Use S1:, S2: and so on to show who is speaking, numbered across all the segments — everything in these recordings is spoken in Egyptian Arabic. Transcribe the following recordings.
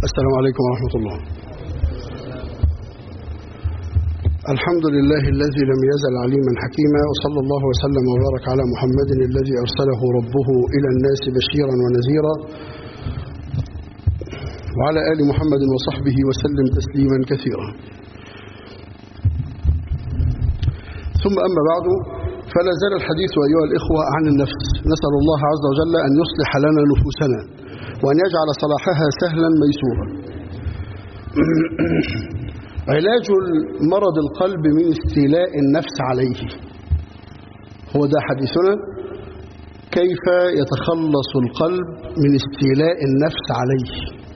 S1: السلام عليكم ورحمة الله الحمد لله الذي لم يزل عليما حكيما وصلى الله وسلم وبارك على محمد الذي أرسله ربه إلى الناس بشيرا ونذيرا وعلى آل محمد وصحبه وسلم تسليما كثيرا ثم أما بعد فلا زال الحديث أيها الإخوة عن النفس نسأل الله عز وجل أن يصلح لنا نفوسنا وأن يجعل صلاحها سهلا ميسورا علاج مرض القلب من استيلاء النفس عليه هو ده حديثنا كيف يتخلص القلب من استيلاء النفس عليه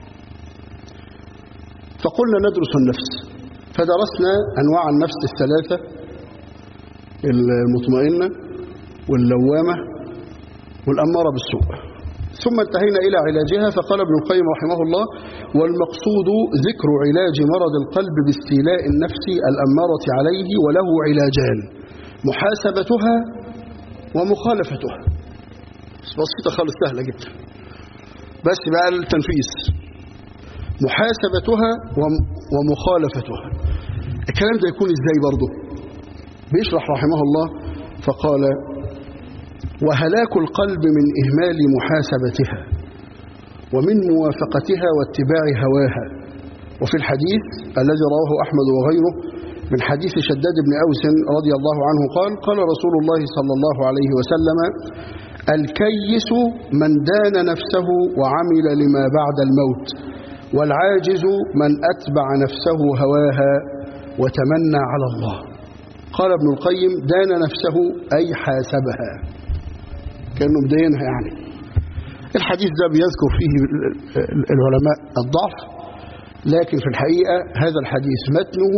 S1: فقلنا ندرس النفس فدرسنا أنواع النفس الثلاثة المطمئنة واللوامة والأمارة بالسوء ثم انتهينا إلى علاجها فقال ابن القيم رحمه الله والمقصود ذكر علاج مرض القلب باستيلاء النفس الأمارة عليه وله علاجان محاسبتها ومخالفتها بسيطة خالص سهلة جدا بس بقى التنفيذ محاسبتها ومخالفتها الكلام ده يكون ازاي برضه بيشرح رحمه الله فقال وهلاك القلب من إهمال محاسبتها ومن موافقتها واتباع هواها وفي الحديث الذي رواه أحمد وغيره من حديث شداد بن أوس رضي الله عنه قال قال رسول الله صلى الله عليه وسلم الكيس من دان نفسه وعمل لما بعد الموت والعاجز من أتبع نفسه هواها وتمنى على الله قال ابن القيم دان نفسه أي حاسبها كأنه مدينها يعني الحديث ده بيذكر فيه العلماء الضعف لكن في الحقيقة هذا الحديث متنه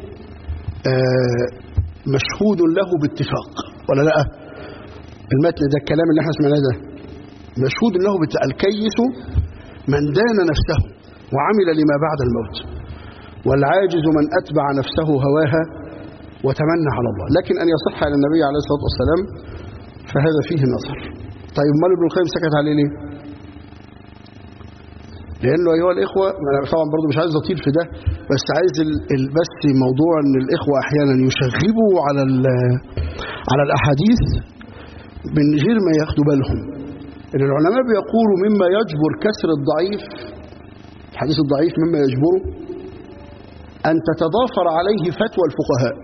S1: مشهود له باتفاق ولا لا المتن ده الكلام اللي احنا سمعناه ده مشهود له باتفاق الكيس من دان نفسه وعمل لما بعد الموت والعاجز من أتبع نفسه هواها وتمنى على الله لكن أن يصح على النبي عليه الصلاة والسلام فهذا فيه نظر طيب مال ابن القيم سكت عليه ليه لأنه أيها الإخوة طبعا برضو مش عايز أطيل في ده بس عايز بس موضوع أن الإخوة أحيانا يشغبوا على على الأحاديث من غير ما ياخدوا بالهم إن العلماء بيقولوا مما يجبر كسر الضعيف الحديث الضعيف مما يجبره أن تتضافر عليه فتوى الفقهاء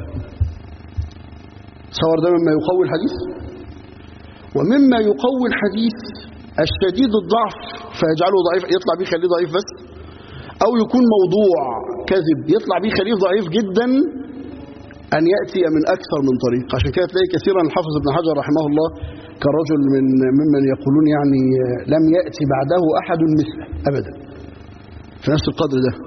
S1: صور ده مما يقوي الحديث ومما يقوي الحديث الشديد الضعف فيجعله ضعيف يطلع بيه خليه ضعيف بس أو يكون موضوع كذب يطلع بيه خليه ضعيف جدا أن يأتي من أكثر من طريق عشان كده تلاقي كثيرا الحافظ ابن حجر رحمه الله كرجل من ممن يقولون يعني لم يأتي بعده أحد مثله أبدا في نفس القدر ده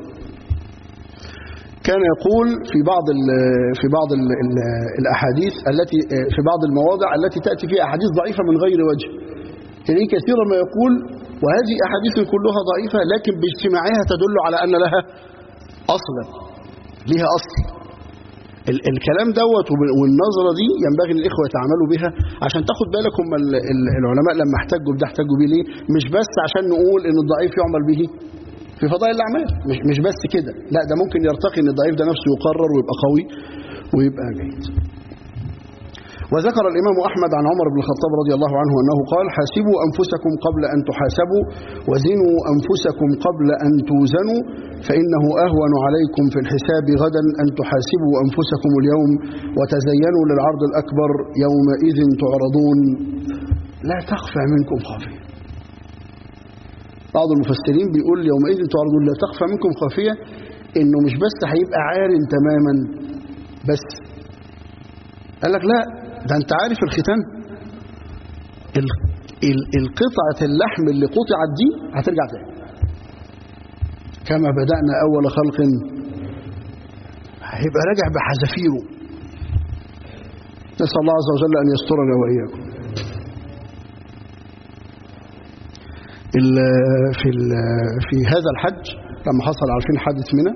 S1: كان يقول في بعض ال في بعض ال ال الاحاديث التي في بعض المواضع التي تاتي فيها احاديث ضعيفه من غير وجه تلاقيه كثيرا ما يقول وهذه احاديث كلها ضعيفه لكن باجتماعها تدل على ان لها اصلا لها اصل ال الكلام دوت والنظره دي ينبغي الاخوه يتعاملوا بها عشان تاخد بالك هم العلماء لما احتجوا بده احتجوا بيه ليه مش بس عشان نقول ان الضعيف يعمل به في فضائل الأعمال مش, مش بس كده لا ده ممكن يرتقي ان الضعيف ده نفسه يقرر ويبقى قوي ويبقى جيد وذكر الإمام أحمد عن عمر بن الخطاب رضي الله عنه أنه قال حاسبوا أنفسكم قبل أن تحاسبوا وزنوا أنفسكم قبل أن توزنوا فإنه أهون عليكم في الحساب غدا أن تحاسبوا أنفسكم اليوم وتزينوا للعرض الأكبر يومئذ تعرضون لا تخفى منكم خافية بعض المفسرين بيقول يومئذ تعرضون لا تخفى منكم خافية انه مش بس هيبقى عار تماما بس قال لك لا ده انت عارف الختان القطعة اللحم اللي قطعت دي هترجع تاني كما بدأنا أول خلق هيبقى راجع بحذافيره نسأل الله عز وجل أن يسترنا وإياكم في في هذا الحج لما حصل عارفين حادث منى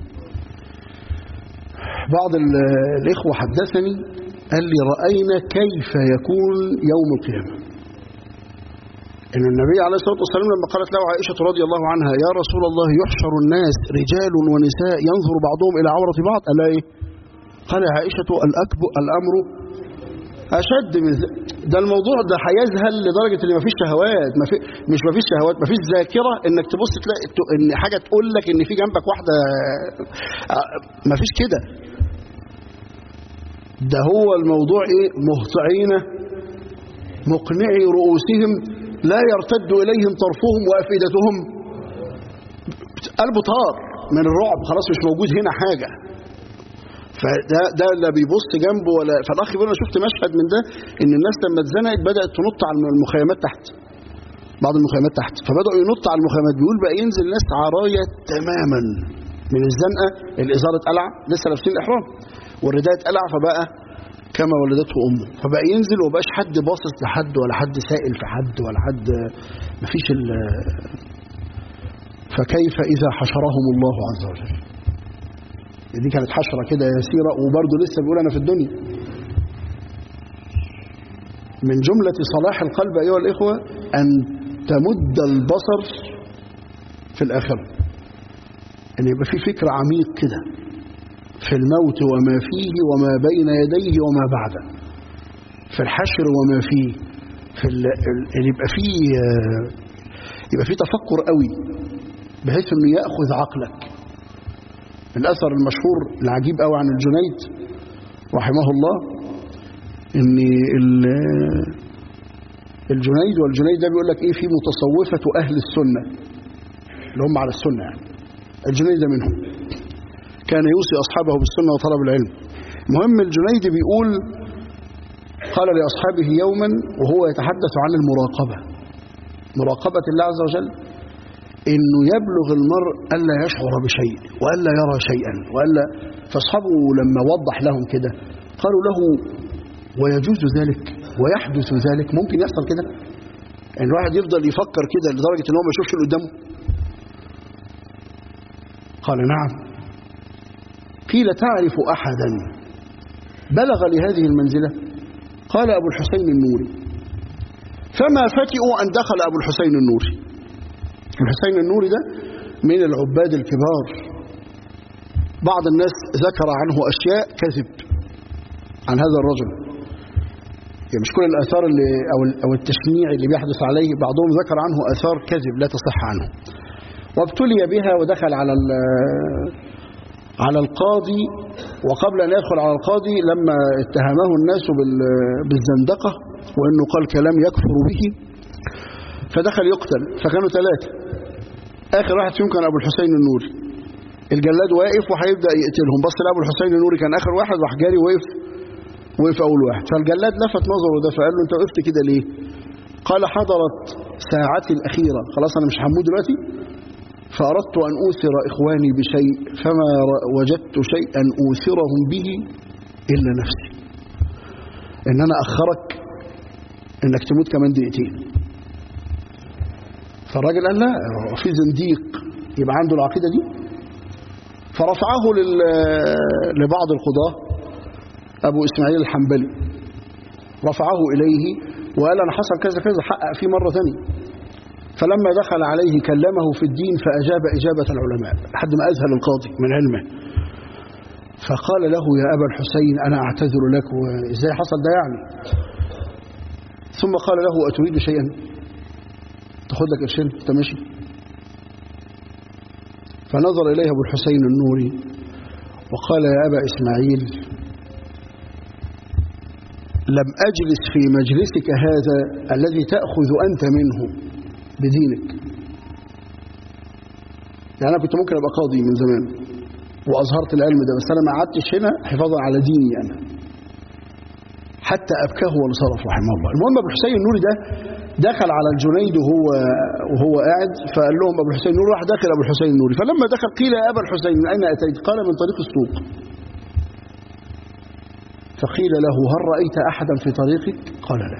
S1: بعض الإخوة حدثني قال لي رأينا كيف يكون يوم القيامة ان النبي عليه الصلاه والسلام لما قالت له عائشه رضي الله عنها يا رسول الله يحشر الناس رجال ونساء ينظر بعضهم الى عوره بعض قال لها ايه؟ قال يا عائشه الأكبر الامر اشد من ذ- ده الموضوع ده هيذهل لدرجه ان مفيش شهوات مفي مش مفيش شهوات مفيش ذاكره انك تبص تلاقي ت- ان حاجه تقول لك ان في جنبك واحده آه، مفيش كده ده هو الموضوع ايه مهطعين مقنعي رؤوسهم لا يرتد اليهم طرفهم وافئدتهم قلبه طار من الرعب خلاص مش موجود هنا حاجه فده ده لا بيبص جنبه ولا فالاخ بيقول انا شفت مشهد من ده ان الناس لما اتزنقت بدات تنط على المخيمات تحت بعض المخيمات تحت فبداوا ينطوا على المخيمات بيقول بقى ينزل ناس عرايه تماما من الزنقه الازار اتقلع لسه لابسين الاحرام والرداء اتقلع فبقى كما ولدته امه فبقى ينزل ومبقاش حد باصص لحد ولا حد سائل في حد ولا حد مفيش ال فكيف اذا حشرهم الله عز وجل دي كانت حشره كده يسيره وبرضه لسه بيقول انا في الدنيا من جمله صلاح القلب ايها الاخوه ان تمد البصر في الاخره ان يبقى في فكر عميق كده في الموت وما فيه وما بين يديه وما بعده في الحشر وما فيه في ال... ال- ان يبقى فيه آه، يبقى فيه تفكر قوي بحيث انه ياخذ عقلك الاثر المشهور العجيب قوي عن الجنيد رحمه الله ان ال- الجنيد والجنيد ده بيقول لك ايه في متصوفه اهل السنه اللي هم على السنه يعني الجنيد ده منهم كان يوصي اصحابه بالسنه وطلب العلم المهم الجنيد بيقول قال لاصحابه يوما وهو يتحدث عن المراقبه مراقبه الله عز وجل انه يبلغ المرء الا يشعر بشيء والا يرى شيئا والا فاصحابه لما وضح لهم كده قالوا له ويجوز ذلك ويحدث ذلك ممكن يحصل كده يعني الواحد يفضل يفكر كده لدرجه ان هو ما يشوفش اللي قدامه قال نعم قيل تعرف احدا بلغ لهذه المنزله قال ابو الحسين النوري فما فتئوا ان دخل ابو الحسين النوري الحسين النوري ده من العباد الكبار بعض الناس ذكر عنه اشياء كذب عن هذا الرجل يعني مش كل الاثار اللي او او التشنيع اللي بيحدث عليه بعضهم ذكر عنه اثار كذب لا تصح عنه وابتلي بها ودخل على ال- على القاضي وقبل ان يدخل على القاضي لما اتهمه الناس بال- بالزندقه وانه قال كلام يكفر به فدخل يقتل فكانوا ثلاثه اخر واحد فيهم كان ابو الحسين النوري الجلاد واقف وهيبدا يقتلهم بص لابو الحسين النوري كان اخر واحد راح جاري وقف وقف اول واحد فالجلاد لفت نظره ده فقال له انت وقفت كده ليه قال حضرت ساعتي الاخيره خلاص انا مش هموت دلوقتي فاردت ان اوثر اخواني بشيء فما ر- وجدت شيئا اوثرهم به الا نفسي ان انا اخرك انك تموت كمان دقيقتين فالراجل قال لا هو في زنديق يبقى عنده العقيده دي فرفعه لل- لبعض القضاه ابو اسماعيل الحنبلي رفعه اليه وقال انا حصل كذا كذا حقق فيه مره ثانيه فلما دخل عليه كلمه في الدين فاجاب اجابه العلماء لحد ما اذهل القاضي من علمه فقال له يا ابا الحسين انا اعتذر لك وازاي حصل ده يعني ثم قال له اتريد شيئا تاخد لك قرشين انت ماشي فنظر اليه ابو الحسين النوري وقال يا ابا اسماعيل لم اجلس في مجلسك هذا الذي تاخذ انت منه بدينك يعني انا كنت ممكن ابقى قاضي من زمان واظهرت العلم ده بس انا ما قعدتش هنا حفاظا على ديني انا حتى ابكاه وانصرف رحمه الله المهم ابو الحسين النوري ده دخل على الجنيد وهو وهو قاعد فقال لهم ابو الحسين النوري راح داخل ابو الحسين النوري فلما دخل قيل يا ابا الحسين من اين اتيت قال من طريق السوق فقيل له هل رايت احدا في طريقك قال لا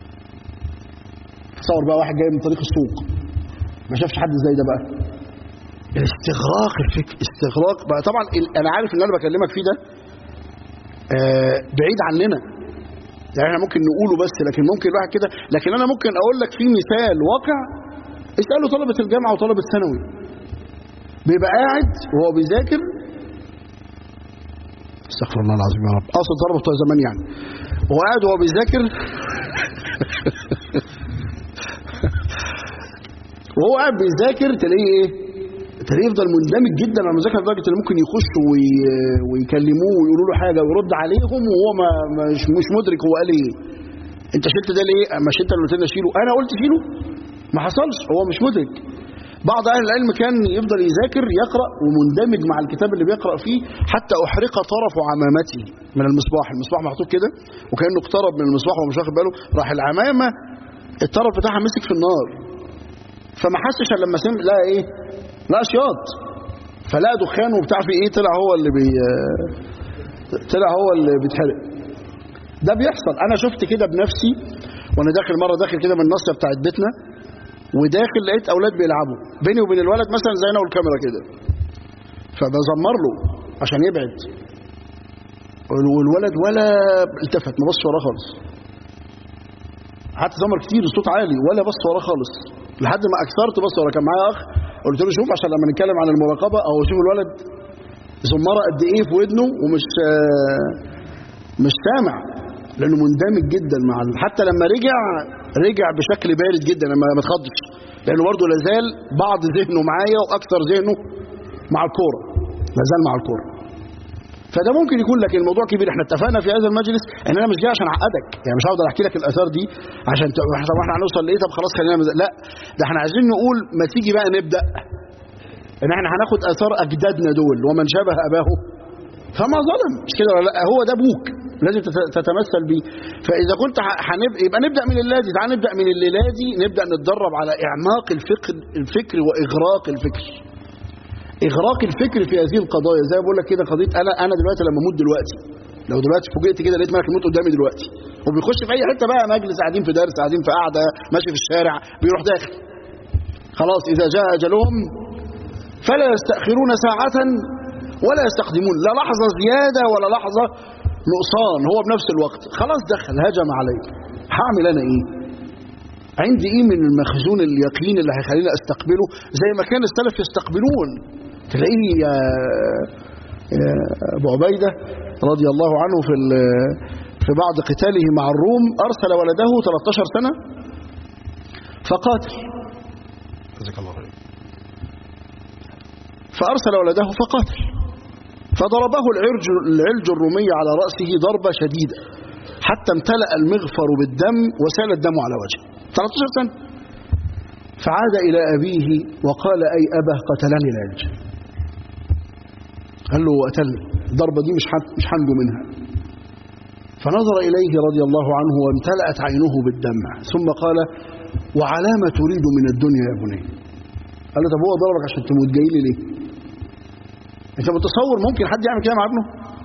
S1: تصور بقى واحد جاي من طريق السوق ما شافش حد زي ده بقى الاستغراق الفكر استغراق بقى طبعا ال- انا عارف ان انا بكلمك فيه ده آه، بعيد عننا يعني احنا ممكن نقوله بس لكن ممكن الواحد كده لكن انا ممكن اقول لك في مثال واقع اسالوا طلبه الجامعه وطلبه الثانوي بيبقى قاعد وهو بيذاكر استغفر الله العظيم يا رب اقصد طلبه بتوع زمان يعني وهو قاعد وهو بيذاكر وهو قاعد بيذاكر تلاقيه ايه تلاقيه يفضل مندمج جدا على المذاكره لدرجه ان ممكن يخشوا وي... ويكلموه ويقولوا له حاجه ويرد عليهم وهو ما مش مش مدرك هو قال ايه انت شلت ده ليه مش انت اللي قلت لنا شيله انا قلت شيله ما حصلش هو مش مدرك بعض اهل العلم كان يفضل يذاكر يقرا ومندمج مع الكتاب اللي بيقرا فيه حتى احرق طرف عمامته من المصباح المصباح محطوط كده وكانه اقترب من المصباح ومش واخد باله راح العمامه الطرف بتاعها مسك في النار فما حسش الا لما سمع لا ايه لا شياط فلا دخان وبتاع في ايه طلع هو اللي بي طلع هو اللي بيتحرق ده بيحصل انا شفت كده بنفسي وانا داخل مره داخل كده من النصه بتاعت بيتنا وداخل لقيت اولاد بيلعبوا بيني وبين الولد مثلا زي انا والكاميرا كده فبزمر له عشان يبعد والولد ولا التفت ما بص وراه خالص قعدت زمر كتير الصوت عالي ولا بص وراه خالص لحد ما اكثرت بص وراه كان معايا اخ قلت له شوف عشان لما نتكلم عن المراقبه او شوف الولد زمره قد ايه في ودنه ومش مش سامع لانه مندمج جدا مع ال... حتى لما رجع رجع بشكل بارد جدا لما ما اتخضش لانه برضه لازال بعض ذهنه معايا واكثر ذهنه مع الكوره لازال مع الكوره فده ممكن يكون لكن الموضوع كبير احنا اتفقنا في هذا المجلس ان انا مش جاي عشان اعقدك يعني مش هفضل احكي لك الاثار دي عشان ت... طب احنا هنوصل لايه طب خلاص خلينا مز... لا ده احنا عايزين نقول ما تيجي بقى نبدا ان احنا هناخد اثار اجدادنا دول ومن شابه اباه فما ظلم مش كده ولا لا هو ده ابوك لازم تتمثل بيه فاذا كنت هنب... يبقى نبدا من اللازي تعال نبدا من الليلازي نبدا نتدرب على اعماق الفكر الفكر واغراق الفكر اغراق الفكر في هذه القضايا زي ما بقول لك كده قضيه انا انا دلوقتي لما اموت دلوقتي لو دلوقتي فوجئت كده لقيت ملك الموت قدامي دلوقتي وبيخش في اي حته بقى مجلس قاعدين في درس قاعدين في قاعده ماشي في الشارع بيروح داخل خلاص اذا جاء اجلهم فلا يستاخرون ساعه ولا يستقدمون لا لحظه زياده ولا لحظه نقصان هو بنفس الوقت خلاص دخل هجم علي هعمل انا ايه عندي ايه من المخزون اليقين اللي هيخليني استقبله زي ما كان السلف يستقبلون تلاقيه يا, يا ابو عبيده رضي الله عنه في في بعض قتاله مع الروم ارسل ولده 13 سنه فقاتل جزاك الله خير فارسل ولده فقاتل فضربه العرج العلج الرومي على راسه ضربه شديده حتى امتلأ المغفر بالدم وسال الدم على وجهه 13 سنة فعاد إلى أبيه وقال أي أبه قتلني العلج قال له قتلني الضربة دي مش مش هنجو منها فنظر إليه رضي الله عنه وامتلأت عينه بالدمع ثم قال وعلى ما تريد من الدنيا يا بني قال له طب هو ضربك عشان تموت جاي لي ليه انت متصور ممكن حد يعمل كده مع ابنه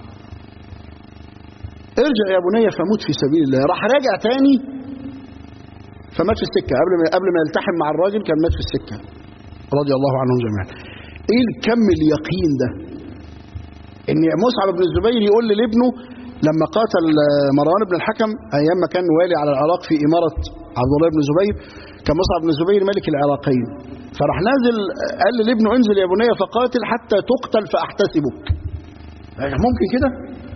S1: ارجع يا بني فموت في سبيل الله راح راجع تاني فمات في السكه قبل ما قبل ما يلتحم مع الراجل كان مات في السكه رضي الله عنهم جميعا ايه الكم اليقين ده ان مصعب بن الزبير يقول لابنه لما قاتل مروان بن الحكم ايام ما كان والي على العراق في اماره عبد الله بن الزبير كان مصعب بن الزبير ملك العراقين فراح نازل قال لابنه انزل يا بني فقاتل حتى تقتل فاحتسبك ممكن كده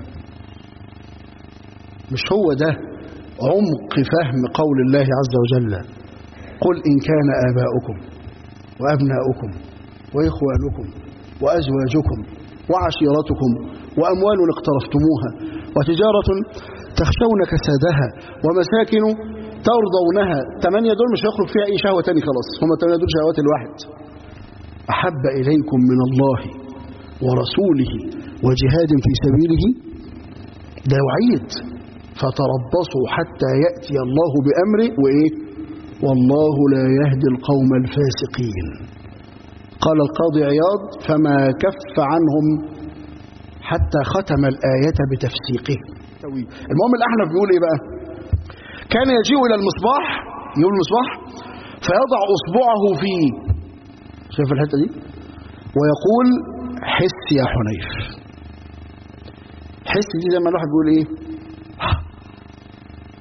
S1: مش هو ده عمق فهم قول الله عز وجل قل إن كان آباؤكم وأبناؤكم وإخوانكم وأزواجكم وعشيرتكم وأموال اقترفتموها وتجارة تخشون كسادها ومساكن ترضونها ثمانية دول مش هيخرج فيها أي شهوة تاني خلاص هم الثمانية دول شهوات الواحد أحب إليكم من الله ورسوله وجهاد في سبيله ده وعيد فتربصوا حتى يأتي الله بأمره وإيه والله لا يهدي القوم الفاسقين قال القاضي عياض فما كف عنهم حتى ختم الآية بتفسيقه المهم الأحنف بيقول إيه بقى كان يجيء إلى المصباح يقول المصباح فيضع أصبعه فيه شايف الحتة دي ويقول حس يا حنيف حس دي زي ما الواحد بيقول ايه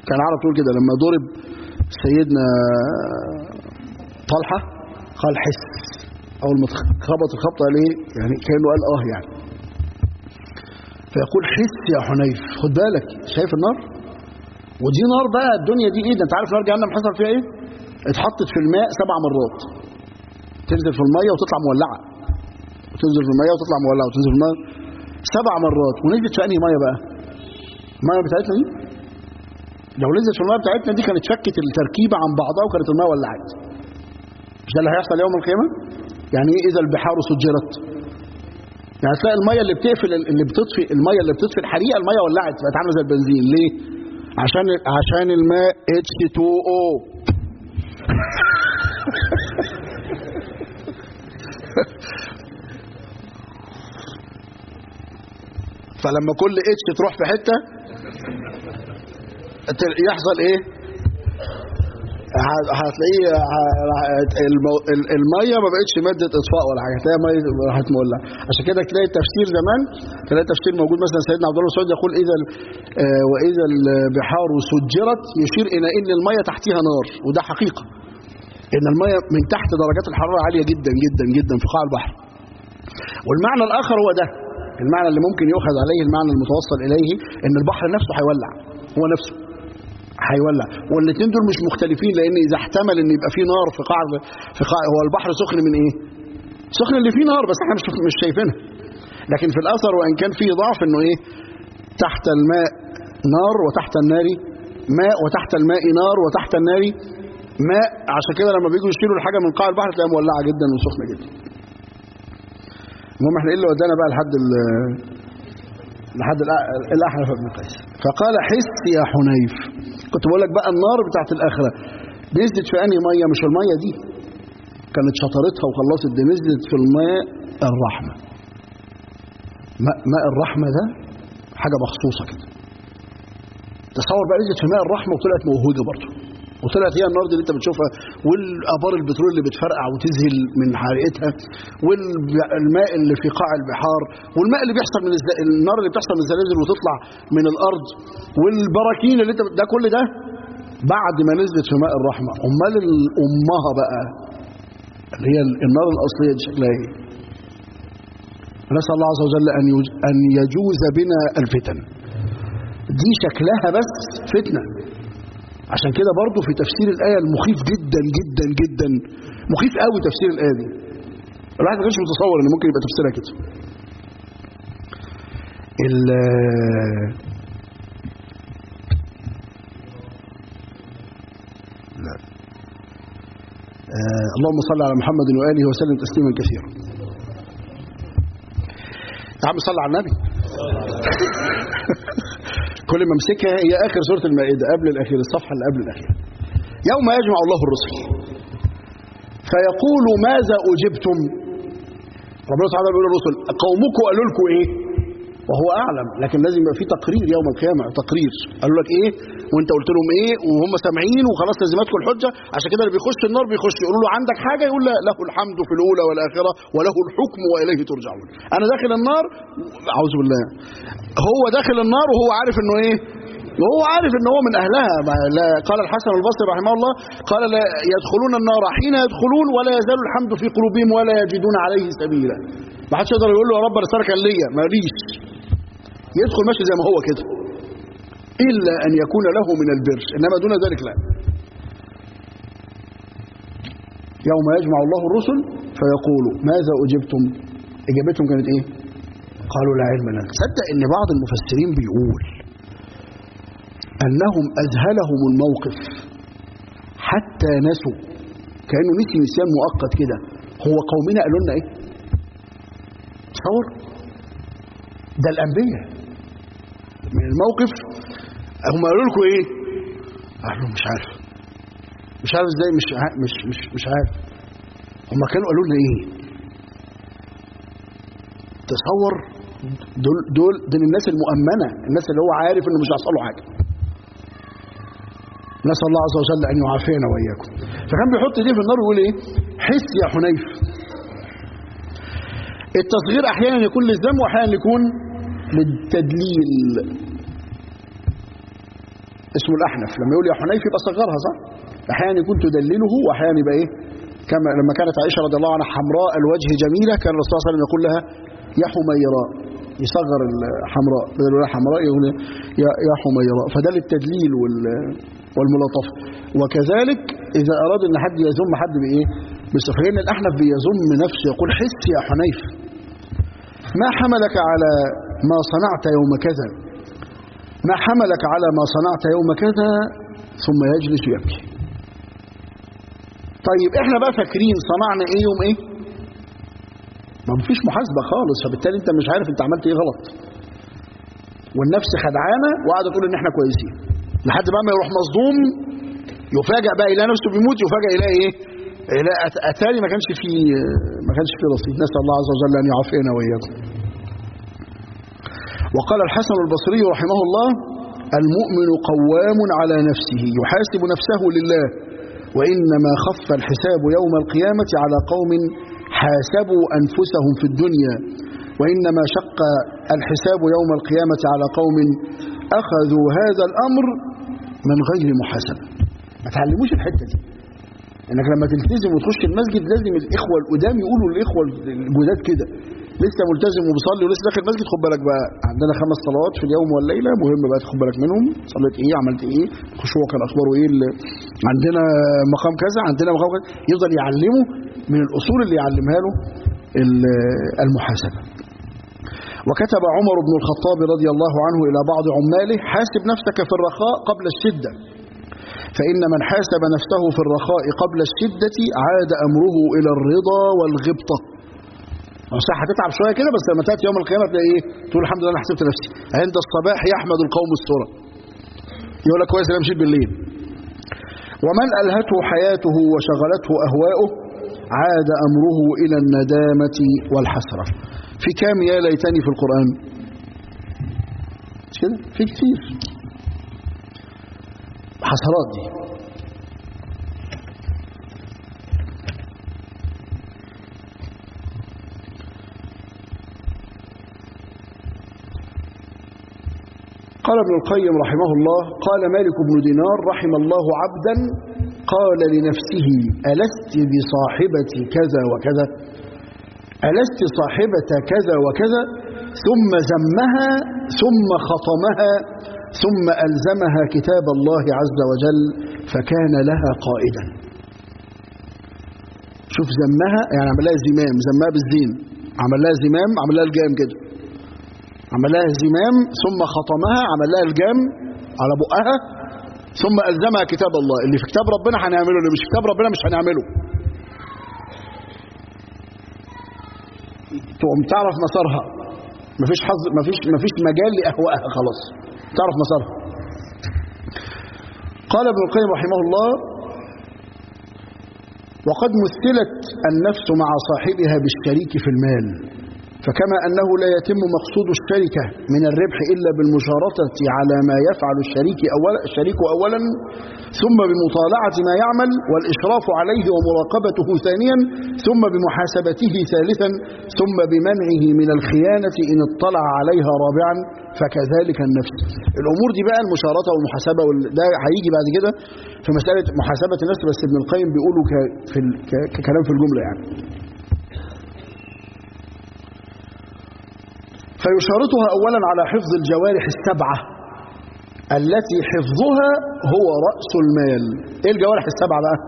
S1: كان عرب تقول كده لما ضرب سيدنا طلحة قال حس أول ما خبط الخبطة قال إيه يعني كأنه قال آه يعني فيقول حس يا حنيف خد بالك شايف النار ودي نار بقى الدنيا دي ايه ده انت عارف نار جهنم حصل فيها ايه اتحطت في الماء سبع مرات تنزل في الميه وتطلع مولعه وتنزل في الميه وتطلع مولعه وتنزل في الميه سبع مرات ونزلت في انهي ميه بقى الميه بتاعتنا دي لو نزلت في الميه بتاعتنا دي كانت فكت التركيبه عن بعضها وكانت الميه ولعت مش ده اللي هيحصل يوم القيامه يعني ايه اذا البحار سجرت يعني تلاقي الميه اللي بتقفل اللي بتطفي الميه اللي بتطفي الحريقه الميه ولعت بقت عامله زي البنزين ليه عشان عشان الماء H2O فلما كل اتش تروح في حته يحصل ايه هتلاقيه الميه ما بقتش ماده اطفاء ولا حاجه هتلاقيها ميه راحت مولع عشان كده تلاقي التفسير زمان تلاقي التفسير موجود مثلا سيدنا عبد الله السعود يقول اذا واذا البحار سجرت يشير الى ان الميه تحتها نار وده حقيقه ان الميه من تحت درجات الحراره عاليه جدا جدا جدا في قاع البحر والمعنى الاخر هو ده المعنى اللي ممكن يؤخذ عليه المعنى المتوصل اليه ان البحر نفسه هيولع هو نفسه هيولع والاثنين دول مش مختلفين لان اذا احتمل ان يبقى في نار في قاع في قاع هو البحر سخن من ايه سخن اللي فيه نار بس احنا مش مش شايفينها لكن في الاثر وان كان فيه ضعف انه ايه تحت الماء نار وتحت النار ماء وتحت الماء نار وتحت النار ماء عشان كده لما بييجوا يشيلوا الحاجه من قاع البحر تلاقيها مولعه جدا وسخنه جدا المهم احنا ايه اللي ودانا بقى لحد لحد الاحنف بن قيس فقال حس يا حنيف كنت بقول لك بقى النار بتاعت الاخره نزلت في انهي ميه مش الميه دي كانت شطرتها وخلصت دي نزلت في الماء الرحمه ماء, ماء الرحمه ده حاجه مخصوصه كده تصور بقى نزلت في ماء الرحمه وطلعت موهوجه برضه وطلعت هي النار دي اللي انت بتشوفها والابار البترول اللي بتفرقع وتذهل من حرقتها والماء اللي في قاع البحار والماء اللي بيحصل من الز... النار اللي بتحصل من الزلازل وتطلع من الارض والبراكين اللي انت ده كل ده بعد ما نزلت في ماء الرحمه امال امها بقى اللي هي النار الاصليه دي شكلها ايه نسال الله عز وجل ان ان يجوز بنا الفتن دي شكلها بس فتنه عشان كده برضو في تفسير الآية المخيف جدا جدا جدا مخيف قوي تفسير الآية دي الواحد ما كانش متصور ان ممكن يبقى تفسيرها كده ال لا آه اللهم صل على محمد وآله وسلم تسليما كثيرا يا عم صل على النبي كل ما امسكها هي اخر سوره المائده قبل الاخير الصفحه اللي قبل الاخير يوم يجمع الله الرسل فيقول ماذا اجبتم ربنا سبحانه بيقول للرسل قومكم قالوا لكم ايه وهو اعلم لكن لازم يبقى في تقرير يوم القيامه تقرير قالوا لك ايه وانت قلت لهم ايه وهم سامعين وخلاص لازماتكم الحجه عشان كده اللي بيخش النار بيخش يقولوا له عندك حاجه يقول لا له الحمد في الاولى والاخره وله الحكم واليه ترجعون انا داخل النار اعوذ بالله هو داخل النار وهو عارف انه ايه وهو عارف ان هو من اهلها لا قال الحسن البصري رحمه الله قال لا يدخلون النار حين يدخلون ولا يزال الحمد في قلوبهم ولا يجدون عليه سبيلا ما حدش يقدر يقول له يا رب انا كان ليا ماليش يدخل ماشي زي ما هو كده الا ان يكون له من البر انما دون ذلك لا يوم يجمع الله الرسل فيقول ماذا اجبتم اجابتهم كانت ايه قالوا لا علم لنا تصدق ان بعض المفسرين بيقول انهم اذهلهم الموقف حتى نسوا كانه نسي نسيان مؤقت كده هو قومنا قالوا لنا ايه تصور ده الانبياء من الموقف هم قالوا لكم ايه قالوا مش عارف مش عارف ازاي مش ع... مش مش مش عارف هم كانوا قالوا لنا ايه تصور دول دول دول الناس المؤمنه الناس اللي هو عارف انه مش هيحصل له حاجه نسال الله عز وجل ان يعافينا واياكم فكان بيحط دي في النار ويقول ايه حس يا حنيف التصغير احيانا يكون للذم واحيانا يكون للتدليل اسمه الأحنف لما يقول يا حنيف يبقى صغرها صح أحيانا يكون تدلله وأحيانا يبقى إيه كما لما كانت عائشة رضي الله عنها حمراء الوجه جميلة كان الرسول صلى الله عليه وسلم يقول لها يا حميراء يصغر الحمراء بدل يقول حمراء يقول يا يا حميراء فده للتدليل والملاطفة وكذلك إذا أراد أن حد يذم حد بإيه بصفرين الأحنف بيذم نفسه يقول حس يا حنيف ما حملك على ما صنعت يوم كذا ما حملك على ما صنعت يوم كذا ثم يجلس يبكي طيب احنا بقى فاكرين صنعنا ايه يوم ايه ما مفيش محاسبة خالص فبالتالي انت مش عارف انت عملت ايه غلط والنفس خدعانة وقاعدة تقول ان احنا كويسين لحد بقى ما يروح مصدوم يفاجئ بقى يلاقي نفسه بيموت يفاجئ يلاقي ايه يلاقي اتاري ما كانش فيه ما كانش فيه رصيد نسال الله عز وجل ان يعافينا واياكم وقال الحسن البصري رحمه الله المؤمن قوام على نفسه يحاسب نفسه لله وإنما خف الحساب يوم القيامة على قوم حاسبوا أنفسهم في الدنيا وإنما شق الحساب يوم القيامة على قوم أخذوا هذا الأمر من غير محاسبة ما تعلموش الحتة دي انك لما تلتزم وتخش المسجد لازم الاخوه القدام يقولوا للاخوه الجداد كده لسه ملتزم وبيصلي ولسه داخل المسجد خد بالك بقى عندنا خمس صلوات في اليوم والليله مهم بقى تاخد بالك منهم صليت ايه عملت ايه الخشوع كان اخباره ايه عندنا مقام كذا عندنا مقام كذا يفضل يعلمه من الاصول اللي يعلمها له المحاسبه وكتب عمر بن الخطاب رضي الله عنه الى بعض عماله حاسب نفسك في الرخاء قبل الشده فإن من حاسب نفسه في الرخاء قبل الشدة عاد أمره إلى الرضا والغبطة صح هتتعب شوية كده بس لما تأتي يوم القيامة تلاقي إيه تقول الحمد لله أنا حسبت نفسي عند الصباح يحمد القوم السرى يقول لك كويس أنا مشيت بالليل ومن ألهته حياته وشغلته أهواؤه عاد أمره إلى الندامة والحسرة في كام يا ليتني في القرآن مش كده في كتير حسرات دي قال ابن القيم رحمه الله قال مالك بن دينار رحم الله عبدا قال لنفسه ألست بصاحبة كذا وكذا ألست صاحبة كذا وكذا ثم ذمها ثم خطمها ثم ألزمها كتاب الله عز وجل فكان لها قائدا شوف زمها يعني عمل لها زمام زمها بالزين عمل لها زمام عمل لها الجام كده عمل لها زمام ثم خطمها عمل لها الجام على بقها ثم ألزمها كتاب الله اللي في كتاب ربنا هنعمله اللي مش في كتاب ربنا مش هنعمله تقوم تعرف مسارها مفيش حظ مفيش مفيش مجال لأهوائها خلاص تعرف مسارها قال ابن القيم رحمه الله وقد مثلت النفس مع صاحبها بالشريك في المال فكما أنه لا يتم مقصود الشركة من الربح إلا بالمشارطة على ما يفعل الشريك أولا, الشريك أولا ثم بمطالعة ما يعمل والإشراف عليه ومراقبته ثانيا ثم بمحاسبته ثالثا ثم بمنعه من الخيانة إن اطلع عليها رابعا فكذلك النفس الأمور دي بقى المشارطة والمحاسبة ده هيجي بعد كده في مسألة محاسبة النفس بس ابن القيم بيقوله ككلام في الجملة يعني فيشارطها أولا على حفظ الجوارح السبعة التي حفظها هو رأس المال إيه الجوارح السبعة بقى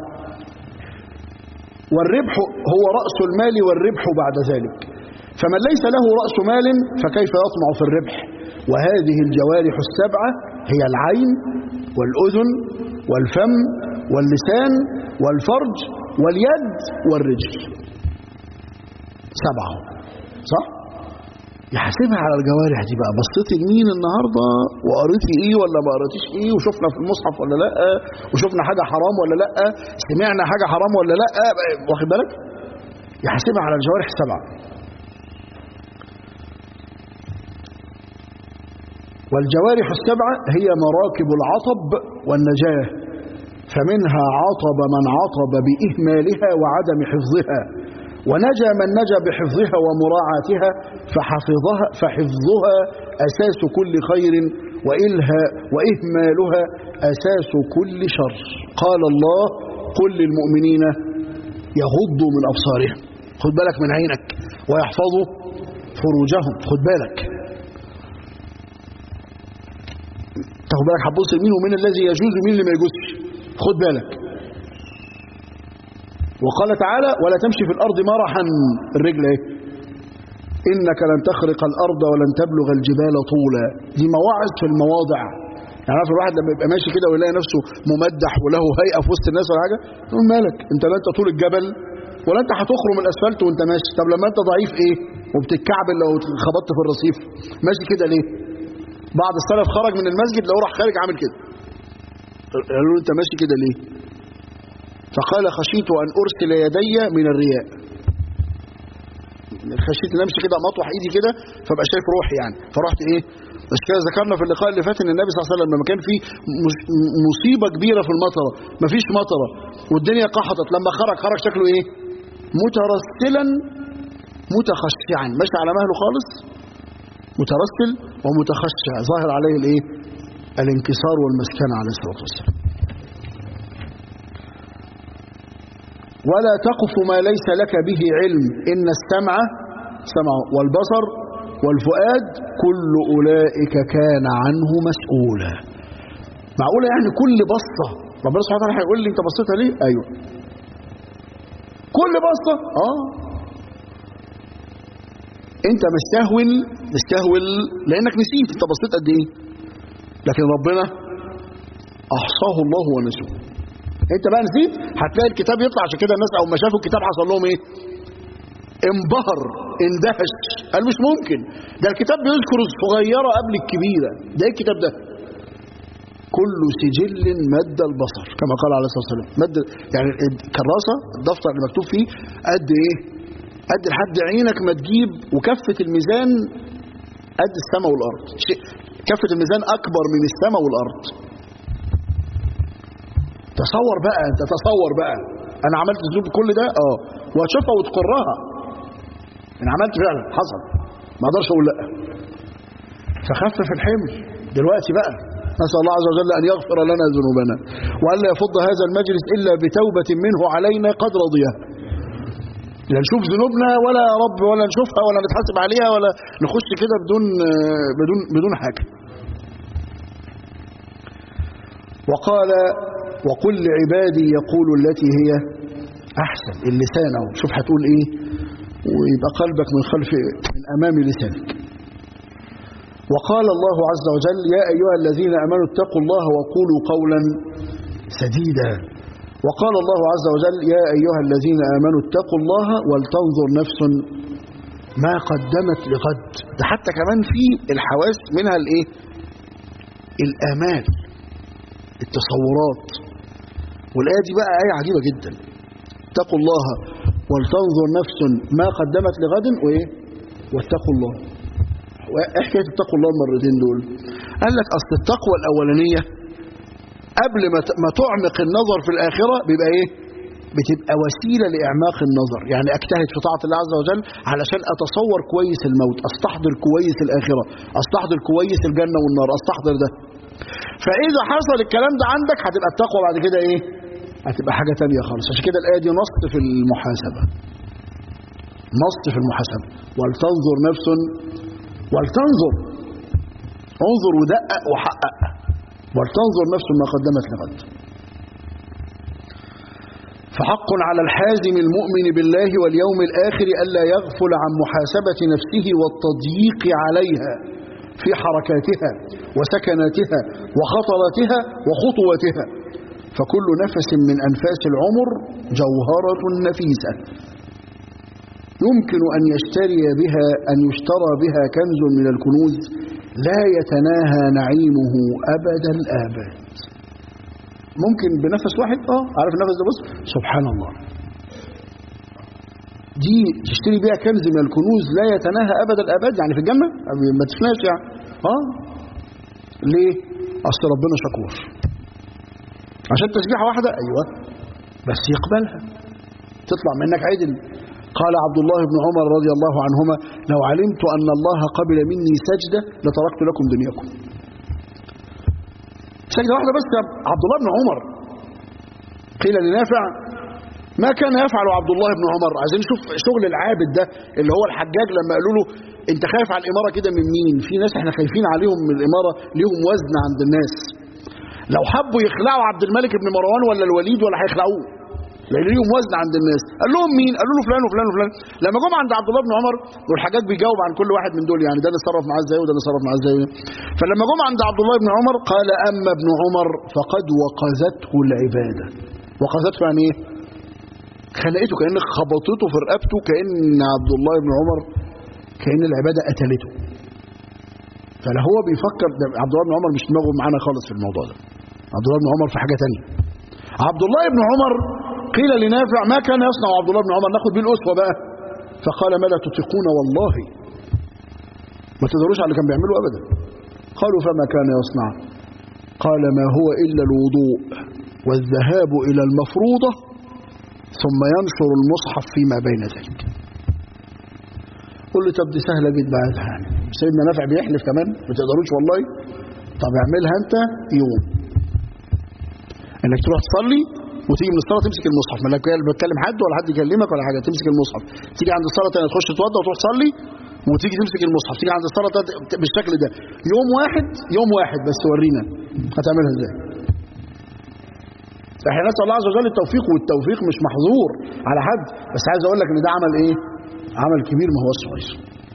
S1: والربح هو رأس المال والربح بعد ذلك فمن ليس له رأس مال فكيف يطمع في الربح وهذه الجوارح السبعة هي العين والأذن والفم واللسان والفرج واليد والرجل سبعة صح؟ يحاسبها على الجوارح دي بقى بصيت لمين النهارده وقريتي ايه ولا ما قريتيش ايه وشفنا في المصحف ولا لا وشفنا حاجه حرام ولا لا سمعنا حاجه حرام ولا لا واخد بالك يحاسبها على الجوارح السبعه والجوارح السبعه هي مراكب العطب والنجاه فمنها عطب من عطب باهمالها وعدم حفظها ونجا من نجا بحفظها ومراعاتها فحفظها فحفظها أساس كل خير وإلها وإهمالها أساس كل شر قال الله قل للمؤمنين يغضوا من أبصارهم خد بالك من عينك ويحفظوا فروجهم خد بالك تاخد بالك هتبص مين ومين الذي يجوز ومين اللي ما يجوزش خد بالك وقال تعالى ولا تمشي في الأرض مرحا الرجل ايه إنك لن تخرق الأرض ولن تبلغ الجبال طولا دي مواعظ في المواضع يعني عارف الواحد لما يبقى ماشي كده ويلاقي نفسه ممدح وله هيئة في وسط الناس ولا حاجة تقول مالك انت لا انت طول الجبل ولا انت هتخرم الاسفلت وانت ماشي طب لما انت ضعيف ايه وبتتكعبل لو خبطت في الرصيف ماشي كده ليه بعض السلف خرج من المسجد لو راح خارج عامل كده قالوا له انت ماشي كده ليه فقال خشيت ان ارسل يدي من الرياء خشيت ان امشي كده مطوح ايدي كده فابقى شايف روحي يعني فرحت ايه بس كده ذكرنا في اللقاء اللي فات ان النبي صلى الله عليه وسلم لما كان في مس- مصيبه كبيره في المطره مفيش مطره والدنيا قحطت لما خرج خرج شكله ايه مترسلا متخشعا ماشي على مهله خالص مترسل ومتخشع ظاهر عليه الايه الانكسار والمسكنه عليه الصلاه والسلام ولا تقف ما ليس لك به علم إن السمع سمع والبصر والفؤاد كل أولئك كان عنه مسؤولا معقولة يعني كل بصة ربنا سبحانه وتعالى هيقول لي أنت بصيتها ليه؟ أيوه كل بصة آه أنت مستهول مستهول لأنك نسيت أنت بصيت قد إيه؟ لكن ربنا أحصاه الله ونسوه انت بقى نسيت هتلاقي الكتاب يطلع عشان كده الناس اول ما شافوا الكتاب حصل لهم ايه انبهر اندهش قال مش ممكن ده الكتاب بيذكر الصغيره قبل الكبيره ده ايه الكتاب ده كل سجل مد البصر كما قال عليه الصلاه والسلام مد يعني الكراسه الدفتر اللي مكتوب فيه قد ايه قد لحد عينك ما تجيب وكفه الميزان قد السماء والارض شيء كفه الميزان اكبر من السماء والارض تصور بقى انت تصور بقى انا عملت ذنوب كل ده اه وهتشوفها وتقرها انا عملت فعلا حصل ما اقدرش اقول لا فخفف الحمل دلوقتي بقى نسال الله عز وجل ان يغفر لنا ذنوبنا والا يفض هذا المجلس الا بتوبه منه علينا قد رضيها لا نشوف ذنوبنا ولا يا رب ولا نشوفها ولا نتحاسب عليها ولا نخش كده بدون بدون بدون حاجه وقال وقل لعبادي يقولوا التي هي احسن اللسان اهو شوف هتقول ايه ويبقى قلبك من خلف من امام لسانك وقال الله عز وجل يا ايها الذين امنوا اتقوا الله وقولوا قولا سديدا وقال الله عز وجل يا ايها الذين امنوا اتقوا الله ولتنظر نفس ما قدمت لغد ده حتى كمان في الحواس منها الايه الامال التصورات والآية دي بقى آية عجيبة جدا اتقوا الله ولتنظر نفس ما قدمت لغد وإيه واتقوا الله ايه حكايه اتقوا الله المرتين دول قال لك أصل التقوى الأولانية قبل ما ما تعمق النظر في الآخرة بيبقى إيه بتبقى وسيلة لإعماق النظر يعني أجتهد في طاعة الله عز وجل علشان أتصور كويس الموت أستحضر كويس الآخرة أستحضر كويس الجنة والنار أستحضر ده فإذا حصل الكلام ده عندك هتبقى التقوى بعد كده إيه هتبقى حاجة تانية خالص عشان كده الآية دي نص في المحاسبة نص في المحاسبة ولتنظر نفس ولتنظر انظر ودقق وحقق ولتنظر نفس ما قدمت لغد فحق على الحازم المؤمن بالله واليوم الآخر ألا يغفل عن محاسبة نفسه والتضييق عليها في حركاتها وسكناتها وخطراتها وخطواتها فكل نفس من أنفاس العمر جوهرة نفيسة يمكن أن يشتري بها أن يشترى بها كنز من الكنوز لا يتناهى نعيمه أبد الآباد ممكن بنفس واحد اه عارف النفس ده بص سبحان الله دي تشتري بيها كنز من الكنوز لا يتناهى ابد الاباد يعني في الجنه ما تفناش يعني اه ليه اصل ربنا شكور عشان تسبيحه واحده ايوه بس يقبلها تطلع منك عدل قال عبد الله بن عمر رضي الله عنهما لو علمت ان الله قبل مني سجده لتركت لكم دنياكم سجدة واحدة بس يا عبد الله بن عمر قيل لنافع ما كان يفعل عبد الله بن عمر عايزين نشوف شغل العابد ده اللي هو الحجاج لما قالوا له انت خايف على الاماره كده من مين في ناس احنا خايفين عليهم من الاماره ليهم وزن عند الناس لو حبوا يخلعوا عبد الملك بن مروان ولا الوليد ولا هيخلعوه لان ليهم وزن عند الناس قال لهم مين قالوا له فلان وفلان وفلان لما جم عند عبد الله بن عمر والحجاج بيجاوب عن كل واحد من دول يعني ده نتصرف معاه ازاي وده نتصرف معاه ازاي فلما جم عند عبد الله بن عمر قال اما ابن عمر فقد وقذته العباده وقذته يعني ايه خلقته كان خبطته في رقبته كان عبد الله بن عمر كان العباده قتلته فلا هو بيفكر ده عبد الله بن عمر مش دماغه معانا خالص في الموضوع ده عبد الله بن عمر في حاجه ثانيه عبد الله بن عمر قيل لنافع ما كان يصنع عبد الله بن عمر ناخد بيه الاسوه بقى فقال ما لا تطيقون والله ما تقدروش على اللي كان بيعمله ابدا قالوا فما كان يصنع قال ما هو الا الوضوء والذهاب الى المفروضه ثم ينشر المصحف فيما بين ذلك قل لي طب دي سهله جدا يعني سيدنا نافع بيحلف كمان ما تقدروش والله طب اعملها انت يوم انك تروح تصلي وتيجي من الصلاه تمسك المصحف ما لك بتكلم حد ولا حد يكلمك ولا حاجه تمسك المصحف تيجي عند الصلاه تاني تخش تتوضى وتروح تصلي وتيجي تمسك المصحف تيجي عند الصلاه تاني بالشكل ده يوم واحد يوم واحد بس ورينا هتعملها ازاي احنا نسال الله عز وجل التوفيق والتوفيق مش محظور على حد بس عايز اقول لك ان ده عمل ايه عمل كبير ما هو صغير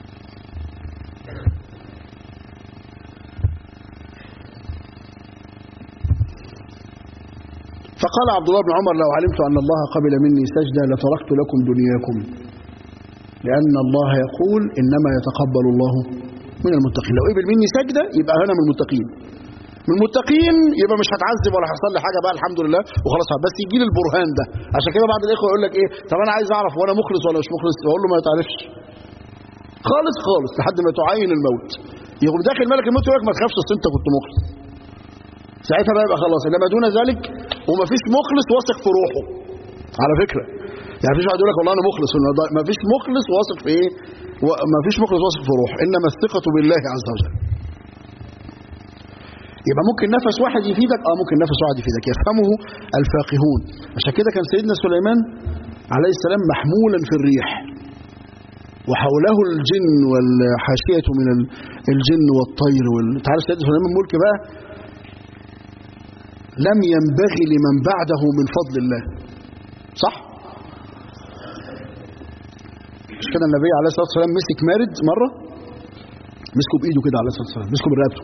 S1: فقال عبد الله بن عمر لو علمت أن الله قبل مني سجدة لتركت لكم دنياكم لأن الله يقول إنما يتقبل الله من المتقين لو قبل مني سجدة يبقى أنا من المتقين من المتقين يبقى مش هتعذب ولا هيحصل لي حاجه بقى الحمد لله وخلاص بس يجي لي البرهان ده عشان كده بعض الاخوه يقول لك ايه طب انا عايز اعرف وانا مخلص ولا مش مخلص اقول له ما تعرفش خالص خالص لحد ما تعين الموت يقوم داخل ملك الموت يقول لك ما تخافش اصل انت كنت مخلص ساعتها بقى يبقى خلاص انما دون ذلك ومفيش مخلص واثق في روحه على فكره يعني مفيش واحد يقول لك والله انا مخلص مفيش مخلص واثق في ايه مفيش مخلص واثق في روحه انما الثقه بالله عز وجل يبقى ممكن نفس واحد يفيدك اه ممكن نفس واحد يفيدك يفهمه الفاقهون عشان كده كان سيدنا سليمان عليه السلام محمولا في الريح وحوله الجن والحاشية من الجن والطير وال... تعالى سيدنا سليمان ملك بقى لم ينبغي لمن بعده من فضل الله صح مش كده النبي عليه الصلاة والسلام مسك مارد مرة مسكه بإيده كده عليه الصلاة والسلام مسكه برقبته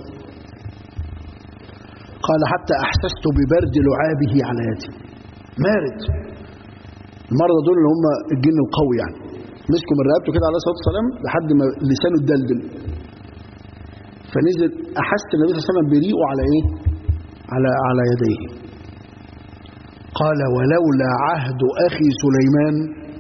S1: قال حتى احسست ببرد لعابه على يدي مارد المرضى دول اللي هم الجن القوي يعني مسكوا من رقبته كده عليه الصلاه والسلام لحد ما لسانه اتدلدل فنزل احس النبي صلى الله عليه وسلم بريقه على ايه على على يديه قال ولولا عهد اخي سليمان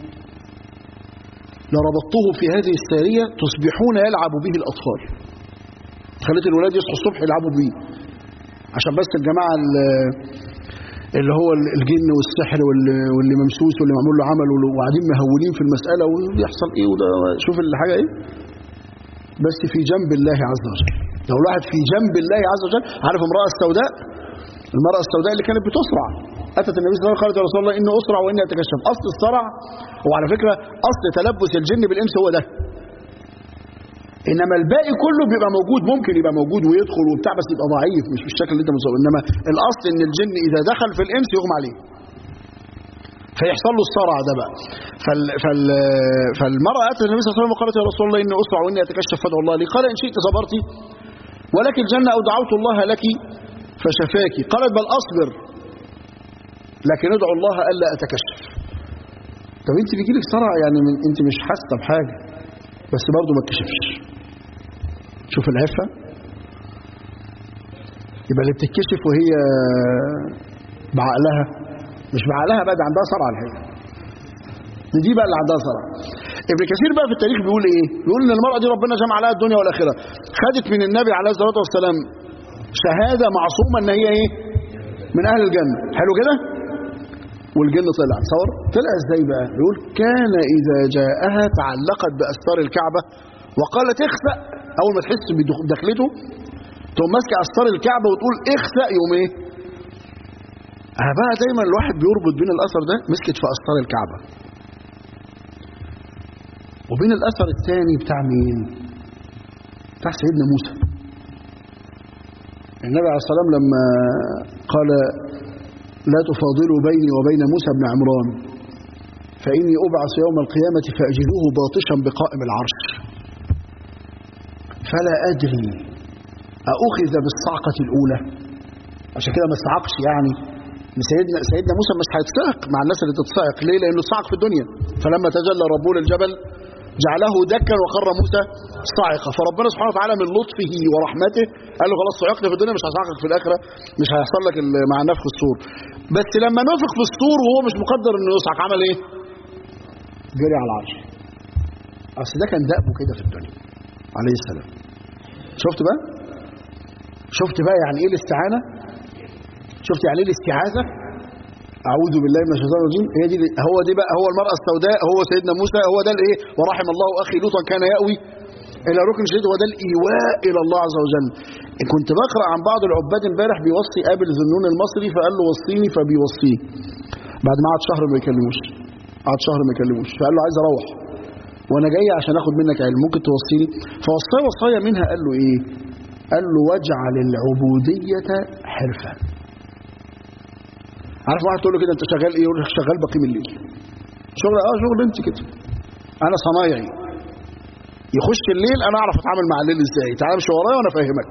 S1: لربطته في هذه الساريه تصبحون يلعب به الاطفال خليت الولاد يصحوا الصبح يلعبوا بيه عشان بس الجماعة اللي هو الجن والسحر واللي ممسوس واللي معمول له عمل وقاعدين مهولين في المسألة ويحصل ايه وده شوف الحاجة ايه بس في جنب الله عز وجل لو الواحد في جنب الله عز وجل عارف امرأة السوداء المرأة السوداء اللي كانت بتصرع أتت النبي صلى الله عليه وسلم قالت يا رسول الله إني أسرع وإني أتكشف أصل الصرع وعلى فكرة أصل تلبس الجن بالإنس هو ده انما الباقي كله بيبقى موجود ممكن يبقى موجود ويدخل وبتاع بس يبقى ضعيف مش بالشكل اللي انت متصور انما الاصل ان الجن اذا دخل في الانس يغمى عليه فيحصل له الصرع ده بقى فال فال فالمراه اتت النبي صلى الله عليه وسلم وقالت يا رسول الله اني اسرع واني اتكشف فادعو الله لي قال ان شئت صبرت ولك الجنه او دعوت الله لك فشفاك قالت بل اصبر لكن ادعو الله الا اتكشف طب انت بيجي لك صرع يعني من انت مش حاسه بحاجه بس برضه ما تكشفش شوف العفة يبقى اللي بتتكشف وهي بعقلها مش بعقلها بقى ده عندها صرع الحقيقة دي, دي بقى اللي عندها صرع ابن كثير بقى في التاريخ بيقول ايه بيقول ان المرأة دي ربنا جمع لها الدنيا والآخرة خدت من النبي عليه الصلاة والسلام شهادة معصومة ان هي ايه من اهل الجنة حلو كده والجن طلع تصور طلع ازاي بقى يقول كان اذا جاءها تعلقت باستار الكعبة وقالت اخسأ اول ما تحس بدخلته تقوم ماسكه استار الكعبه وتقول اخسأ يوم ايه أنا بقى دايما الواحد بيربط بين الاثر ده مسكت في استار الكعبه وبين الاثر الثاني بتاع مين بتاع سيدنا موسى النبي عليه الصلاه والسلام لما قال لا تفاضلوا بيني وبين موسى بن عمران فإني أبعث يوم القيامة فأجدوه باطشا بقائم العرش فلا أدري أأخذ بالصعقة الأولى عشان كده ما استعقش يعني سيدنا سيدنا موسى مش هيتصعق مع الناس اللي تتصعق ليه؟ لأنه صعق في الدنيا فلما تجلى ربه للجبل جعله دكا وخر موسى صاعقة فربنا سبحانه وتعالى من لطفه ورحمته قال له خلاص صعقت في الدنيا مش هصعقك في الآخرة مش هيحصل لك مع نفخ الصور بس لما نفخ في الصور وهو مش مقدر انه يصعق عمل ايه؟ جري على العرش اصل ده كان دأبه كده في الدنيا عليه السلام شفت بقى شفت بقى يعني ايه الاستعانه شفت يعني ايه الاستعاذه اعوذ بالله من الشيطان الرجيم هي دي هو دي بقى هو المراه السوداء هو سيدنا موسى هو ده الايه ورحم الله اخي لوطا كان ياوي الى ركن شديد هو ده الايواء الى الله عز وجل كنت بقرا عن بعض العباد امبارح بيوصي قابل ذنون المصري فقال له وصيني فبيوصيه بعد ما قعد شهر ما يكلموش قعد شهر ما يكلموش فقال له عايز اروح وانا جاي عشان اخد منك علم ممكن توصيني فوصاه وصايا منها قال له ايه قال له واجعل العبوديه حرفه عارف واحد تقول له كده انت شغال ايه يقول لك شغال بقيم الليل شغل اه شغل انت كده انا صنايعي يخش الليل انا اعرف اتعامل مع الليل ازاي تعال امشي ورايا وانا افهمك